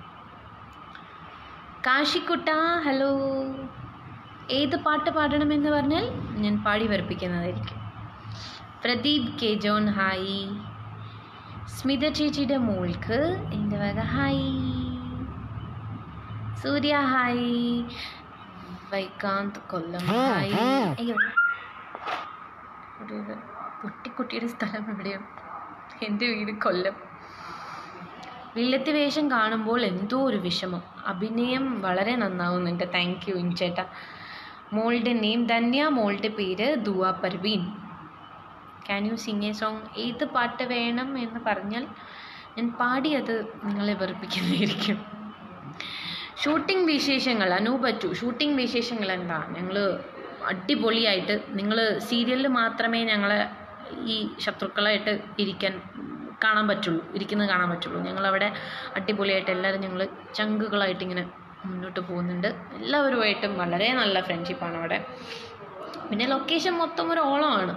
കാശിക്കുട്ട ഹലോ ഏത് പാട്ട് പാടണമെന്ന് പറഞ്ഞാൽ ഞാൻ പാടി വരപ്പിക്കുന്നതായിരിക്കും Pradeep K John hi Smitha ചേച്ചിയുടെ മോൾക്ക് എൻ്റെ വക hi Surya hi Vaikanth Kollam hi അയ്യോ ഒരു ഇത് പൊട്ടിക്കുട്ടിയുടെ സ്ഥലം എവിടെയാണ് എൻ്റെ വീട് കൊല്ലം വില്ലത്തി വേഷം കാണുമ്പോൾ എന്തോ ഒരു വിഷമം അഭിനയം വളരെ നന്നാവുന്നുണ്ട് താങ്ക് യു ഇൻചേട്ടാ മോളുടെ നെയിം ധന്യ മോളുടെ പേര് Dua Parveen can you sing a song ഏത് പാട്ട് വേണം എന്ന് പറഞ്ഞാൽ ഞാൻ പാടിയത് നിങ്ങളെ വെറുപ്പിക്കുന്നതായിരിക്കും ഷൂട്ടിംഗ് വിശേഷങ്ങൾ അനൂപറ്റു ഷൂട്ടിംഗ് വിശേഷങ്ങൾ എന്താ ഞങ്ങൾ അടിപൊളിയായിട്ട് നിങ്ങൾ സീരിയലിൽ മാത്രമേ ഞങ്ങളെ ഈ ശത്രുക്കളായിട്ട് ഇരിക്കാൻ കാണാൻ പറ്റുള്ളൂ ഇരിക്കുന്നത് കാണാൻ പറ്റുള്ളൂ ഞങ്ങളവിടെ അടിപൊളിയായിട്ട് എല്ലാവരും ഞങ്ങൾ ചങ്കുകളായിട്ട് ഇങ്ങനെ മുന്നോട്ട് പോകുന്നുണ്ട് എല്ലാവരുമായിട്ടും വളരെ നല്ല ഫ്രണ്ട്ഷിപ്പാണ് അവിടെ പിന്നെ ലൊക്കേഷൻ മൊത്തം ഒരു ഓളമാണ്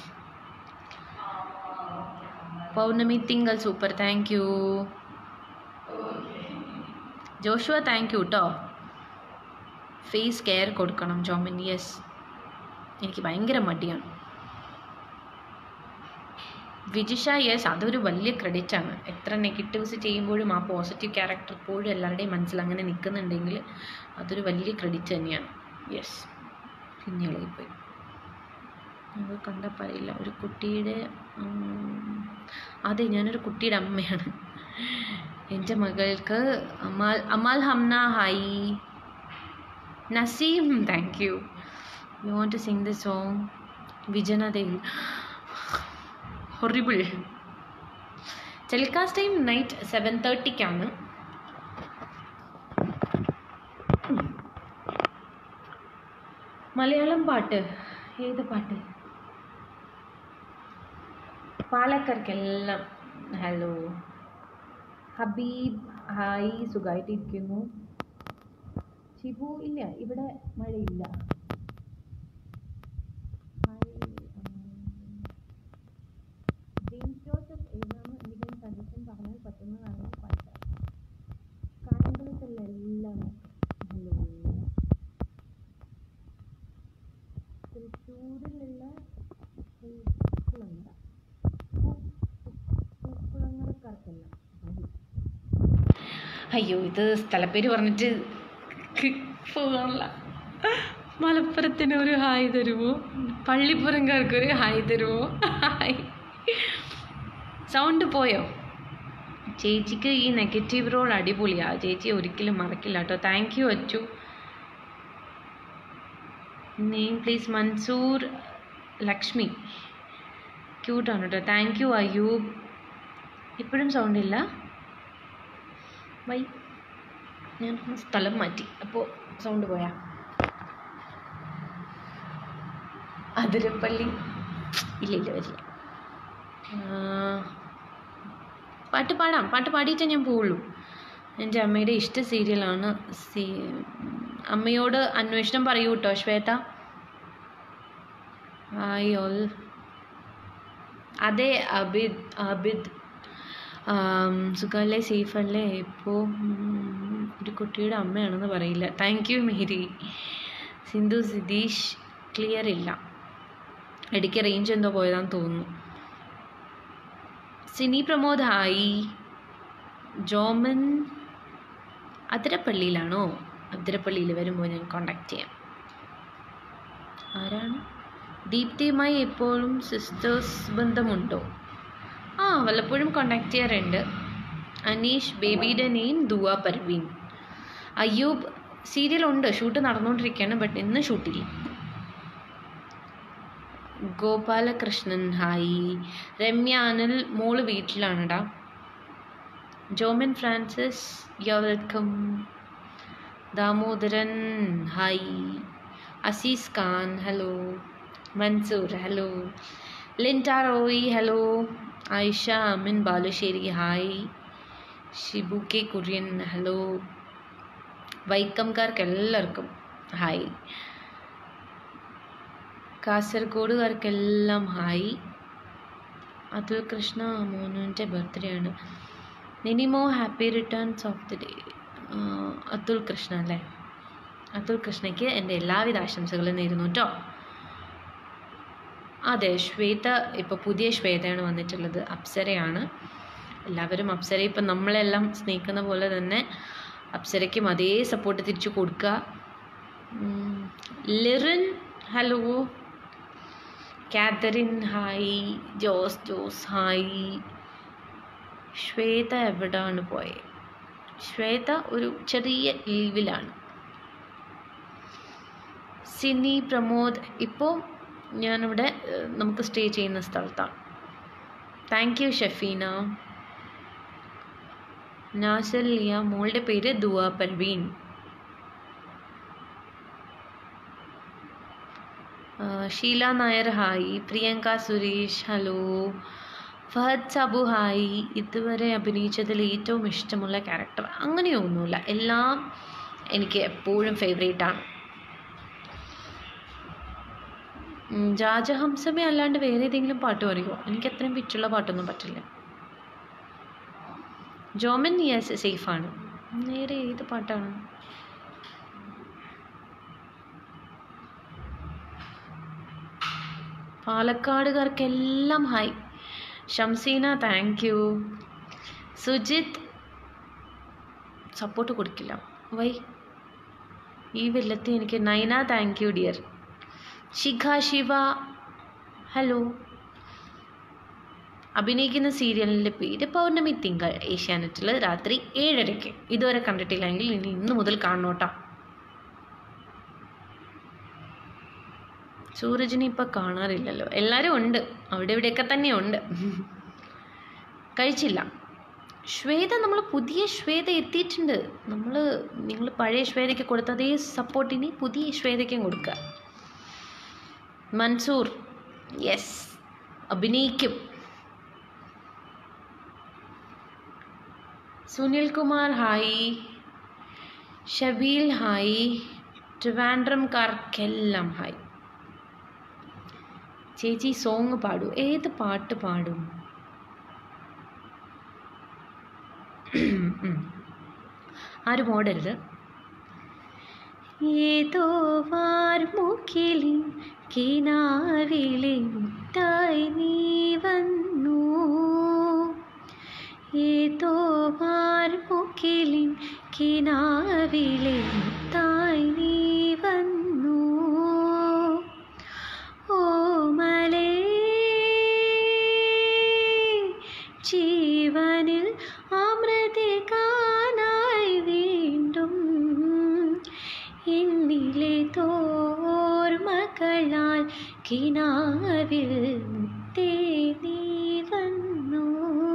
Pournami Thinkal super thank you Joshua thank you കേട്ടോ ഫേസ് കെയർ കൊടുക്കണം ജോമിൻ യെസ് എനിക്ക് ഭയങ്കര മടിയാണ് വിജിഷ യെസ് അതൊരു വലിയ ക്രെഡിറ്റ് ആണ് എത്ര നെഗറ്റീവ്സ് ചെയ്യുമ്പോഴും ആ പോസിറ്റീവ് ക്യാരക്ടർ ഇപ്പോഴും എല്ലാവരുടെയും മനസ്സിൽ അങ്ങനെ നിൽക്കുന്നുണ്ടെങ്കിൽ അതൊരു വലിയ ക്രെഡിറ്റ് തന്നെയാണ് യെസ് പിന്നെ ഇളകിപ്പോയി അത് കണ്ടാൽ പറയില്ല ഒരു കുട്ടിയുടെ ഉം, അതെ ഞാനൊരു കുട്ടിയുടെ അമ്മയാണ് എൻ്റെ മകൾക്ക് Amal Amal Hamna hi Naseem thank you you want to sing the song വിജനതയിൽ horrible telecast time night seven തേർട്ടിക്കാണ് മലയാളം പാട്ട് ഏത് പാട്ട് പാലക്കാർക്കെല്ലാം ഹലോ ഹബീബ് ഹായ് സുഖമായിട്ടിരിക്കുന്നു ഷിബു ഇല്ല ഇവിടെ മഴയില്ല ഹായ് ജെയിംസ് ജോസഫ് ഏതാണ് എന്തെങ്കിലും സജഷൻ പറഞ്ഞാൽ പറ്റുന്നതാണെങ്കിൽ പാട്ടാണ് കായംകുളത്തുള്ള എല്ലാം ഹലോ തൃശ്ശൂരിലുള്ള പൂക്കുളങ്ങര പൂക്കുളങ്ങരക്കാർക്കല്ല അയ്യോ ഇത് സ്ഥലപ്പേര് പറഞ്ഞിട്ട് പോകാനുള്ള മലപ്പുറത്തിന് ഒരു ഹായ് തരുമോ പള്ളിപ്പുറംകാർക്ക് ഒരു ഹായ് തരുമോ ഹായ് സൗണ്ട് പോയോ ചേച്ചിക്ക് ഈ നെഗറ്റീവ് റോൾ അടിപൊളിയാ ചേച്ചി ഒരിക്കലും മറക്കില്ല കേട്ടോ thank you Achu name please Mansoor Lakshmi ക്യൂട്ടാണ് കേട്ടോ താങ്ക് യു അയ്യൂബ് ഇപ്പോഴും സൗണ്ട് ഇല്ല വൈ ഞാൻ സ്ഥലം മാറ്റി അപ്പോൾ സൗണ്ട് പോയാ അതിരപ്പള്ളി ഇല്ല ഇല്ല വരില്ല ആ, പാട്ട് പാടാം പാട്ട് പാടിയിട്ടേ ഞാൻ പോവുള്ളൂ എൻ്റെ അമ്മയുടെ ഇഷ്ട സീരിയലാണ് സീ അമ്മയോട് അന്വേഷണം പറയൂ കേട്ടോ ശ്വേത ഹായ് ഓൾ അതെ അബിദ് അബിദ് ആം, സുഖമല്ലേ സേഫല്ലേ ഇപ്പോൾ ഒരു കുട്ടിയുടെ അമ്മയാണെന്ന് പറയില്ല thank you Mary Sindhu Sitheesh clear ഇല്ല ഇടയ്ക്ക് റേഞ്ച് എന്തോ പോയതാന്ന് തോന്നുന്നു സിനി പ്രമോദ് ഹായ് ജോമൻ അതിരപ്പള്ളിയിലാണോ അതിരപ്പള്ളിയിൽ വരുമ്പോൾ ഞാൻ കോണ്ടാക്ട് ചെയ്യാം ആരാണ് ദീപ്തിയുമായി എപ്പോഴും സിസ്റ്റേഴ്സ് ബന്ധമുണ്ടോ ആ വല്ലപ്പോഴും കോണ്ടാക്ട് ചെയ്യാറുണ്ട് അനീഷ് ബേബിയുടെ നെയിം ദുവ പർവീൻ അയ്യൂബ് സീരിയൽ ഉണ്ട് ഷൂട്ട് നടന്നുകൊണ്ടിരിക്കുകയാണ് ബട്ട് ഇന്ന് ഷൂട്ടില്ല ഗോപാലകൃഷ്ണൻ ഹായ് രമ്യ അനിൽ മോള് വീട്ടിലാണെടാ Jomin Francis yo welcome Damodaran hi Azeez Khan hello Mansoor hello Lintta Roy hello Ayisha Amin Balussery hi Shibu K Kurian hello വൈക്കംകാർക്ക് എല്ലാവർക്കും ഹായ് കാസർഗോഡുകാർക്കെല്ലാം ഹായ് അതുൽ കൃഷ്ണ മോനുവിൻ്റെ ബർത്ത്ഡേ ആണ് Ninimo happy returns of the day Athul Krishna അല്ലേ അതുൽ കൃഷ്ണയ്ക്ക് എൻ്റെ എല്ലാവിധ ആശംസകളും നേരുന്നു കേട്ടോ അതെ ശ്വേത ഇപ്പോൾ പുതിയ ശ്വേതയാണ് വന്നിട്ടുള്ളത് അപ്സരയാണ് എല്ലാവരും അപ്സര ഇപ്പം നമ്മളെല്ലാം സ്നേഹിക്കുന്ന പോലെ തന്നെ അപ്സരയ്ക്കും അതേ സപ്പോർട്ട് തിരിച്ചു കൊടുക്കുക Lirin hello Catherine hi Jose Jose hi Shwetha എവിടാണ് പോയത് ശ്വേത ഒരു ചെറിയ ലീവിലാണ് സിനി പ്രമോദ് ഇപ്പോൾ ഞാനിവിടെ ഏഹ്, നമുക്ക് സ്റ്റേ ചെയ്യുന്ന സ്ഥലത്താണ് താങ്ക് യു ഷഫീന നാസർ ലിയ മോളുടെ പേര് ദുവ പർവീൻ ആ, Sheela Nair hi Priyanka Suresh hello Fahad Sabu hi ഇതുവരെ അഭിനയിച്ചതിൽ ഏറ്റവും ഇഷ്ടമുള്ള ക്യാരക്ടർ അങ്ങനെയൊന്നുമില്ല എല്ലാം എനിക്ക് എപ്പോഴും ഫേവറേറ്റ് ആണ് ഉം, രാജഹംസമേ അല്ലാണ്ട് വേറെ ഏതെങ്കിലും പാട്ട് പറയുമോ എനിക്ക് അത്രയും പിച്ചുള്ള പാട്ടൊന്നും പറ്റില്ല ജോമൻ യെസ് സേഫാണ് നേരെ ഏത് പാട്ടാണ് പാലക്കാടുകാർക്കെല്ലാം hi Shamseena thank you Sujith support കൊടുക്കില്ല വൈ ഈ വില്ലത്തി എനിക്ക് Naina thank you dear Shikha Shiva hello അഭിനയിക്കുന്ന സീരിയലിൻ്റെ പേര് പൗർണമി തിങ്കൾ ഏഷ്യാനെറ്റിൽ രാത്രി ഏഴരയ്ക്ക് ഇതുവരെ കണ്ടിട്ടില്ലെങ്കിൽ ഇനി ഇന്ന് മുതൽ കാണണോട്ടാ സൂരജിനെ ഇപ്പം കാണാറില്ലല്ലോ എല്ലാവരും ഉണ്ട് അവിടെ ഇവിടെയൊക്കെ തന്നെ ഉണ്ട് കഴിച്ചില്ല ശ്വേത നമ്മൾ പുതിയ ശ്വേത എത്തിയിട്ടുണ്ട് നമ്മൾ നിങ്ങൾ പഴയ ശ്വേതയ്ക്ക് കൊടുത്ത അതേ സപ്പോർട്ടിന് പുതിയ ശ്വേതയ്ക്കും കൊടുക്കുക മൻസൂർ യെസ് അഭിനയിക്കും സുനിൽ കുമാർ ഹായ് ഷബീൽ ഹായ് ട്രിവാൻഡ്രംകാർക്കെല്ലാം ഹായ് ചേച്ചി സോങ് പാടൂ ഏത് പാട്ട് പാടും ഉം. ആരും ഓടരുത് ഏതോ വാർമുക്കിലിൻ കിനാവിലെ മുത്തായി നീ വന്നു ഏതോ വാർമുക്കിലിൻ കിനാവിലെ മുത്തായി നീ വന്നു ഓമലേ ജീവനിൽ അമൃതികാനായി വീണ്ടും എന്നിലെ തോർമകളാൽ കിനാവിൽ മുത്തേ നീ വന്നു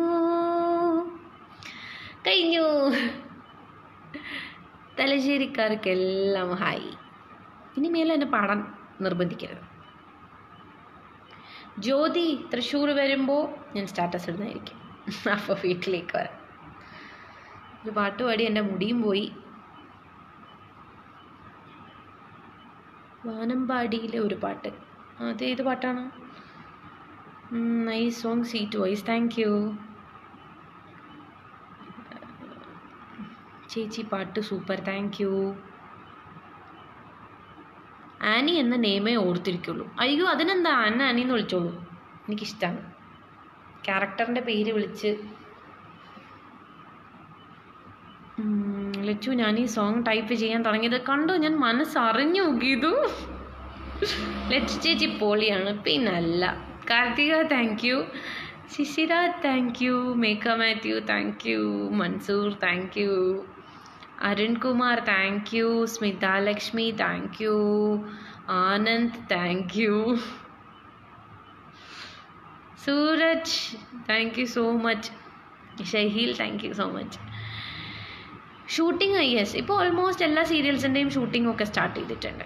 കഴിഞ്ഞു തലശ്ശേരിക്കാർക്കെല്ലാം ഹായ് ഇനി മേലെ എന്നെ പാടാൻ നിർബന്ധിക്കരുത് ജ്യോതി തൃശ്ശൂർ വരുമ്പോൾ ഞാൻ സ്റ്റാറ്റസ് ഇടുന്നതായിരിക്കും അപ്പോൾ വീട്ടിലേക്ക് വരാം ഒരു പാട്ട് പാടി എൻ്റെ മുടിയും പോയി വാനമ്പാടിയിലെ ഒരു പാട്ട് അത് ഏത് പാട്ടാണ് nice song sweet voice thank you ചേച്ചി പാട്ട് സൂപ്പർ താങ്ക് യു ആനി എന്ന നെയ്മേ ഓർത്തിരിക്കുള്ളൂ അയ്യോ അതിനെന്താ അന്ന ആനി എന്ന് വിളിച്ചോളൂ എനിക്കിഷ്ടമാണ് ക്യാരക്ടറിൻ്റെ പേര് വിളിച്ച് ഉം, ലച്ചു ഞാൻ ഈ സോങ് ടൈപ്പ് ചെയ്യാൻ തുടങ്ങിയത് കണ്ടു ഞാൻ മനസ്സറിഞ്ഞു ഗീതു ലച്ചു ചേച്ചി പോളിയാണ് പിന്നല്ല Karthika thank you Shishira thank you Megha Mathew thank you Mansoor thank you Arunkumar thank you Smitha Lakshmi thank you Anand thank you Sooraj thank you so much Shaheel thank you so much shooting yes ഇപ്പോൾ ഓൾമോസ്റ്റ് എല്ലാ സീരിയൽസിൻ്റെയും ഷൂട്ടിംഗ് ഒക്കെ സ്റ്റാർട്ട് ചെയ്തിട്ടുണ്ട്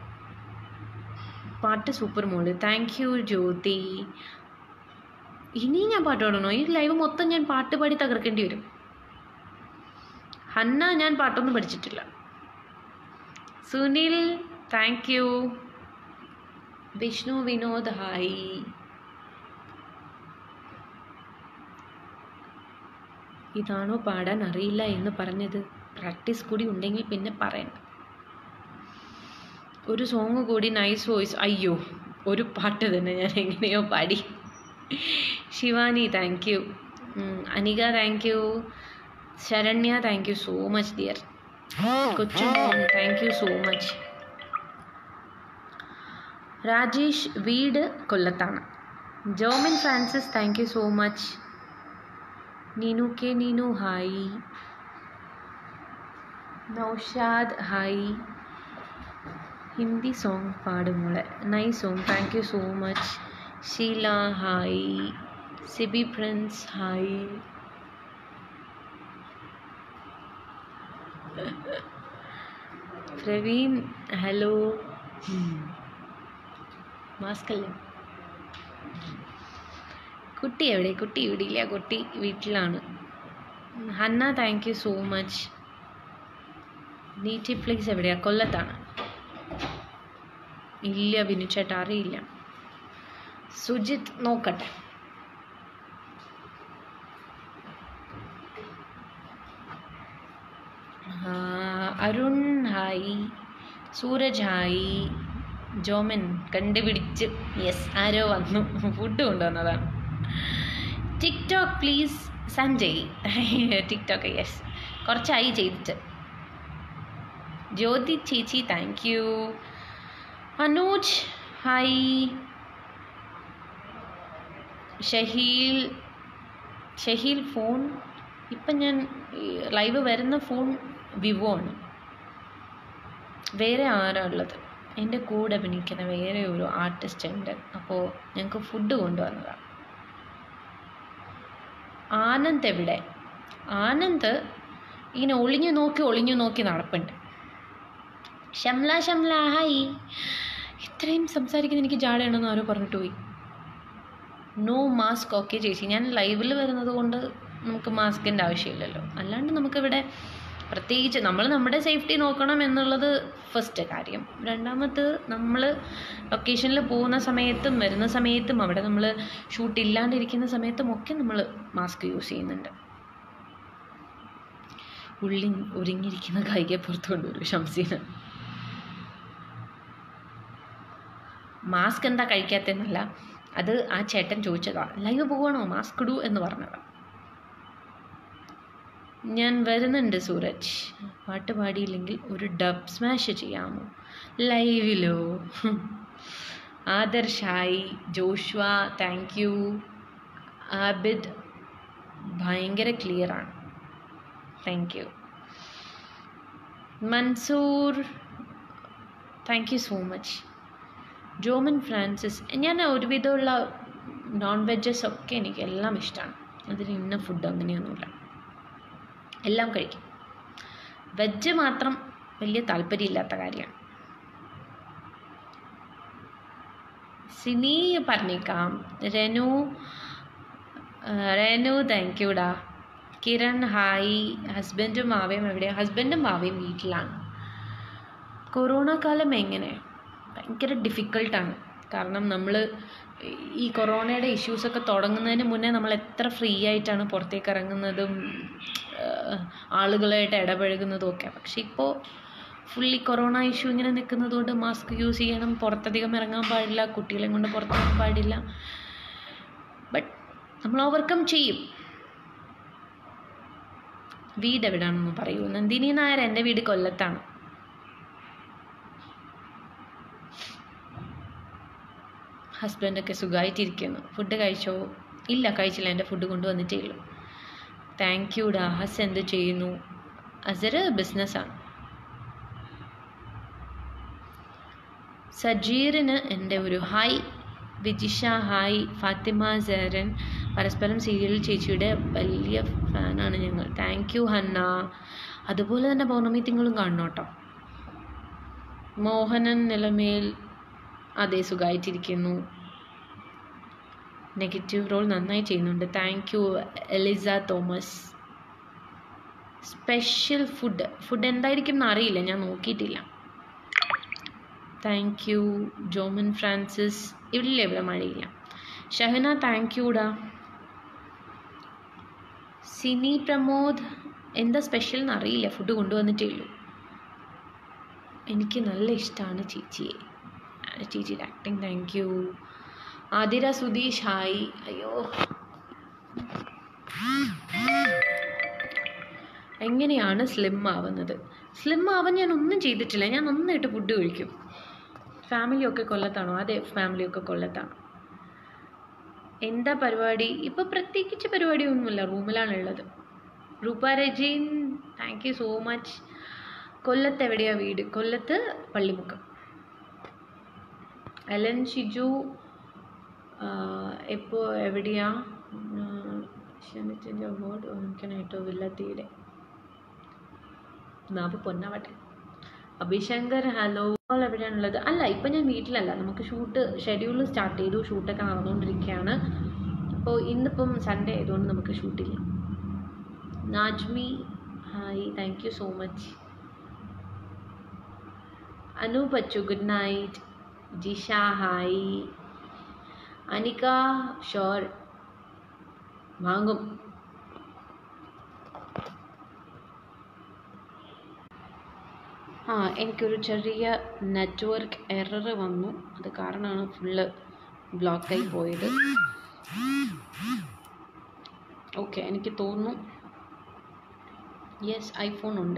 പാട്ട് സൂപ്പർ മോള് താങ്ക് യു ജ്യോതി ഇനിയും ഞാൻ പാട്ട് പാടണോ ഈ ലൈവ് മൊത്തം ഞാൻ പാട്ട് പാടി തകർക്കേണ്ടി വരും ഹന്ന ഞാൻ പാട്ടൊന്നും പഠിച്ചിട്ടില്ല Sunil thank you Vishnu Vinod hi ഇതാണോ പാടാൻ അറിയില്ല എന്ന് പറഞ്ഞത് പ്രാക്ടീസ് കൂടി ഉണ്ടെങ്കിൽ പിന്നെ പറയണ്ട ഒരു സോങ് കൂടി നൈസ് വോയിസ് അയ്യോ ഒരു പാട്ട് തന്നെ ഞാൻ എങ്ങനെയോ പാടി Shivani thank you Anika thank you Saranya thank you so much dear കൊച്ചു thank you so much Rajesh വീട് കൊല്ലത്താണ് Jomin Francis thank you so much Neenu K Neenu hi Naushad hi Hindi song പാടുമോളെ nice song thank you so much Sheela hi Sibi Prince hi Praveen hello mask അല്ലേ കുട്ടി എവിടെ കുട്ടി ഇവിടെ ഇല്ല കുട്ടി വീട്ടിലാണ് Hanna thank you so much Neethi place എവിടെയാ കൊല്ലത്താണ് ഇല്ല ബിനു ചേട്ടാ അറിയില്ല സുജിത് നോക്കട്ടെ ആ, അരുൺ ഹായ് സൂരജ് ഹായ് ജോമൻ കണ്ടുപിടിച്ച് യെസ് ആരോ വന്നു ഫുഡ് കൊണ്ടുവന്നതാണ് TikTok please Sanjay TikTok yes കുറച്ചായി ചെയ്തിട്ട് ജ്യോതി ചേച്ചി thank you Anuj hi Shaheel Shaheel phone ഇപ്പം ഞാൻ ലൈവ് വരുന്ന ഫോൺ വിവോ ആണ് വേറെ ആരാ ഉള്ളത് എൻ്റെ കൂടെ അഭിനയിക്കുന്ന വേറെ ഒരു ആർട്ടിസ്റ്റ് ഉണ്ട് അപ്പോൾ ഞങ്ങൾക്ക് ഫുഡ് കൊണ്ടുവന്നതാണ് ആനന്ദ് എവിടെ ആനന്ദ് ഇങ്ങനെ ഒളിഞ്ഞു നോക്കി ഒളിഞ്ഞു നോക്കി നടപ്പുണ്ട് ഷംല ഷംല ഹായ് ഇത്രയും സംസാരിക്കുന്ന എനിക്ക് ജാടയാണെന്ന് ആരോ പറഞ്ഞിട്ട് പോയി നോ മാസ്ക് ഓക്കെ ചേച്ചി ഞാൻ ലൈവിൽ വരുന്നത് കൊണ്ട് നമുക്ക് മാസ്കിൻ്റെ ആവശ്യമില്ലല്ലോ അല്ലാണ്ട് നമുക്കിവിടെ പ്രത്യേകിച്ച് നമ്മൾ നമ്മുടെ സേഫ്റ്റി നോക്കണം എന്നുള്ളത് ഫസ്റ്റ് കാര്യം രണ്ടാമത് നമ്മൾ ലൊക്കേഷനിൽ പോകുന്ന സമയത്തും വരുന്ന സമയത്തും അവിടെ നമ്മൾ ഷൂട്ട് ഇല്ലാണ്ടിരിക്കുന്ന സമയത്തും ഒക്കെ നമ്മൾ മാസ്ക് യൂസ് ചെയ്യുന്നുണ്ട് ഉള്ളി ഒരുങ്ങിയിരിക്കുന്ന കൈകെ പുറത്തു കൊണ്ടുവരും ഷംസീന മാസ്ക് എന്താ കഴിക്കാത്തെന്നല്ല അത് ആ ചേട്ടൻ ചോദിച്ചതാ ലൈവ് പോകണോ മാസ്ക് ഇടൂ എന്ന് പറഞ്ഞതാ ഞാൻ വരുന്നുണ്ട് സൂരജ് പാട്ട് പാടിയില്ലെങ്കിൽ ഒരു ഡബ് സ്മാഷ് ചെയ്യാമോ ലൈവിലോ Adarsh hi Joshua thank you Abid ഭയങ്കര ക്ലിയറാണ് thank you Mansoor thank you so much Jomon Francis ഞാൻ ഒരുവിധമുള്ള നോൺ വെജസ് ഒക്കെ എനിക്ക് എല്ലാം ഇഷ്ടമാണ് അതിന് ഇന്ന ഫുഡ് അങ്ങനെയൊന്നുമില്ല എല്ലാം കഴിക്കും വെജ് മാത്രം വലിയ താല്പര്യമില്ലാത്ത കാര്യമാണ് സിനി പറഞ്ഞേക്കാം രനു ആ, രനു താങ്ക് യുടാ കിരൺ ഹായ് ഹസ്ബൻഡും മാവയും എവിടെയാണ് ഹസ്ബൻഡും മാവയും വീട്ടിലാണ് കൊറോണ കാലം എങ്ങനെ ഭയങ്കര ഡിഫിക്കൾട്ടാണ് കാരണം നമ്മൾ ഈ കൊറോണയുടെ ഇഷ്യൂസൊക്കെ തുടങ്ങുന്നതിന് മുന്നേ നമ്മൾ എത്ര ഫ്രീ ആയിട്ടാണ് പുറത്തേക്ക് ഇറങ്ങുന്നതും ആഹ് ആളുകളായിട്ട് ഇടപഴകുന്നതും ഒക്കെ പക്ഷെ ഇപ്പോൾ ഫുള്ളി കൊറോണ ഇഷ്യൂ ഇങ്ങനെ നിൽക്കുന്നത് കൊണ്ട് മാസ്ക് യൂസ് ചെയ്യണം പുറത്തധികം ഇറങ്ങാൻ പാടില്ല കുട്ടികളെ കൊണ്ട് പുറത്തിറങ്ങാൻ പാടില്ല ബട്ട് നമ്മൾ ഓവർകം ചെയ്യും വീട് എവിടെയാണെന്ന് പറയൂ നന്ദിനി നായർ എൻ്റെ വീട് കൊല്ലത്താണ് ഹസ്ബൻഡൊക്കെ സുഖമായിട്ടിരിക്കുന്നു ഫുഡ് കഴിച്ചോ ഇല്ല കഴിച്ചില്ല എൻ്റെ ഫുഡ് കൊണ്ടുവന്നിട്ടേ ഉള്ളൂ താങ്ക് യുടാ ഹസ് എന്ത് ചെയ്യുന്നു അസർ ബിസിനസ്സാണ് സജീറിന് എൻ്റെ ഒരു hi Vijisha hi Fathima Seran Parasparam serial ചേച്ചിയുടെ വലിയ ഫാനാണ് ഞങ്ങൾ താങ്ക് യു ഹന്ന അതുപോലെ തന്നെ പൗർണമി തിങ്കളും കാണണം കേട്ടോ മോഹനൻ നിലമേൽ അതെ സുഖമായിട്ടിരിക്കുന്നു നെഗറ്റീവ് റോൾ നന്നായി ചെയ്യുന്നുണ്ട് thank you Elisa Thomas special food food എന്തായിരിക്കും എന്ന് അറിയില്ല ഞാൻ നോക്കിയിട്ടില്ല താങ്ക് യു ജോമൻ ഫ്രാൻസിസ് ഇല്ല ഇവിടെ മഴയില്ല ഷഹന താങ്ക് യുടാ സിനി പ്രമോദ് എന്താ സ്പെഷ്യൽ എന്ന് അറിയില്ല ഫുഡ് കൊണ്ടുവന്നിട്ടേ ഉള്ളൂ എനിക്ക് നല്ല ഇഷ്ടമാണ് ചേച്ചിയെ ചേച്ചിയുടെ acting thank you Athira Sudheesh hi അയ്യോ എങ്ങനെയാണ് സ്ലിം ആവുന്നത് സ്ലിം ആവാൻ ഞാൻ ഒന്നും ചെയ്തിട്ടില്ല ഞാൻ നന്നായിട്ട് ഫുഡ് കഴിക്കും ഫാമിലിയൊക്കെ കൊല്ലത്താണോ അതെ ഫാമിലിയൊക്കെ കൊല്ലത്താണ് എന്താ പരിപാടി ഇപ്പോൾ പ്രത്യേകിച്ച് പരിപാടിയൊന്നുമില്ല റൂമിലാണുള്ളത് Roopa Rajeen thank you so much കൊല്ലത്ത് എവിടെയാണ് വീട് കൊല്ലത്ത് പള്ളിമുക്കം എലൻ ഷിജു ഇപ്പോൾ എവിടെയാ ക്ഷണിച്ചതിൻ്റെ അവാർഡ് വാങ്ങിക്കാനായിട്ടോ വില്ലത്തിയുടെ നാവ് പൊന്നാവട്ടെ അഭിശങ്കർ ഹലോ എവിടെയാണുള്ളത് അല്ല ഇപ്പം ഞാൻ വീട്ടിലല്ല നമുക്ക് ഷൂട്ട് ഷെഡ്യൂൾ സ്റ്റാർട്ട് ചെയ്തു ഷൂട്ടൊക്കെ നടന്നുകൊണ്ടിരിക്കുകയാണ് അപ്പോൾ ഇന്നിപ്പം സൺഡേ ആയതുകൊണ്ട് നമുക്ക് ഷൂട്ടില്ല Najmi hi thank you so much Anu Pachu good night Jisha hi Anika ഷോർ വാങ്ങും ആ എനിക്കൊരു ചെറിയ നെറ്റ്വർക്ക് എറർ വന്നു അത് കാരണമാണ് ഫുള്ള് ബ്ലോക്കായി പോയത് ഓക്കെ എനിക്ക് തോന്നുന്നു യെസ് ഐഫോൺ ഉണ്ട്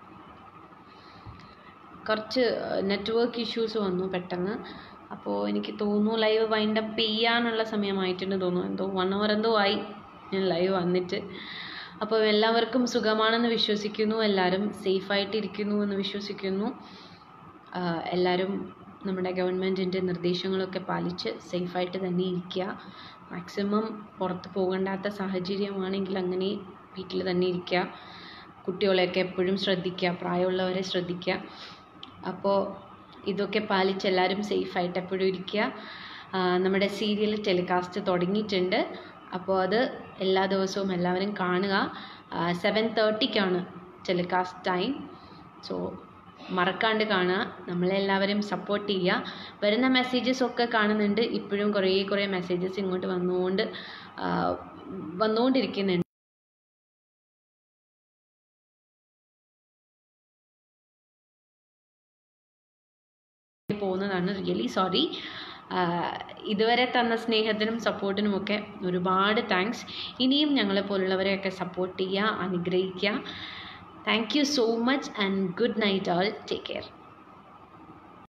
കുറച്ച് നെറ്റ്വർക്ക് ഇഷ്യൂസ് വന്നു പെട്ടെന്ന് അപ്പോൾ എനിക്ക് തോന്നുന്നു ലൈവ് വൈൻഡ് അപ്പ് ചെയ്യാനുള്ള സമയമായിട്ടുണ്ട് തോന്നുന്നു എന്തോ വൺ അവർ എന്തോ ആയി ഞാൻ ലൈവ് വന്നിട്ട് അപ്പോൾ എല്ലാവർക്കും സുഖമാണെന്ന് വിശ്വസിക്കുന്നു എല്ലാവരും സേഫായിട്ടിരിക്കുന്നു എന്ന് വിശ്വസിക്കുന്നു ആഹ് എല്ലാവരും നമ്മുടെ ഗവൺമെൻറ്റിൻ്റെ നിർദ്ദേശങ്ങളൊക്കെ പാലിച്ച് സേഫായിട്ട് തന്നെ ഇരിക്കുക മാക്സിമം പുറത്ത് പോകണ്ടാത്ത സാഹചര്യമാണെങ്കിൽ അങ്ങനെ വീട്ടിൽ തന്നെ ഇരിക്കുക കുട്ടികളെയൊക്കെ എപ്പോഴും ശ്രദ്ധിക്കുക പ്രായമുള്ളവരെ ശ്രദ്ധിക്കുക അപ്പോൾ ഇതൊക്കെ പാലിച്ച് എല്ലാവരും സേഫായിട്ട് എപ്പോഴും ഇരിക്കുക ആഹ് നമ്മുടെ സീരിയൽ ടെലികാസ്റ്റ് തുടങ്ങിയിട്ടുണ്ട് അപ്പോൾ അത് എല്ലാ ദിവസവും എല്ലാവരും കാണുക സെവൻ തേർട്ടിക്കാണ് ടെലികാസ്റ്റ് ടൈം സോ മറക്കാണ്ട് കാണുക നമ്മളെല്ലാവരും സപ്പോർട്ട് ചെയ്യുക വരുന്ന മെസ്സേജസ് ഒക്കെ കാണുന്നുണ്ട് ഇപ്പോഴും കുറേ കുറേ മെസ്സേജസ് ഇങ്ങോട്ട് വന്നുകൊണ്ട് ആഹ് വന്നുകൊണ്ടിരിക്കുന്നുണ്ട് പോകുന്നതാണ് റിയലി സോറി ഇതുവരെ തന്ന സ്നേഹത്തിനും സപ്പോർട്ടിനും ഒക്കെ ഒരുപാട് താങ്ക്സ് ഇനിയും ഞങ്ങളെ പോലുള്ളവരെയൊക്കെ സപ്പോർട്ട് ചെയ്യുക അനുഗ്രഹിക്കുക thank you so much and good night all take care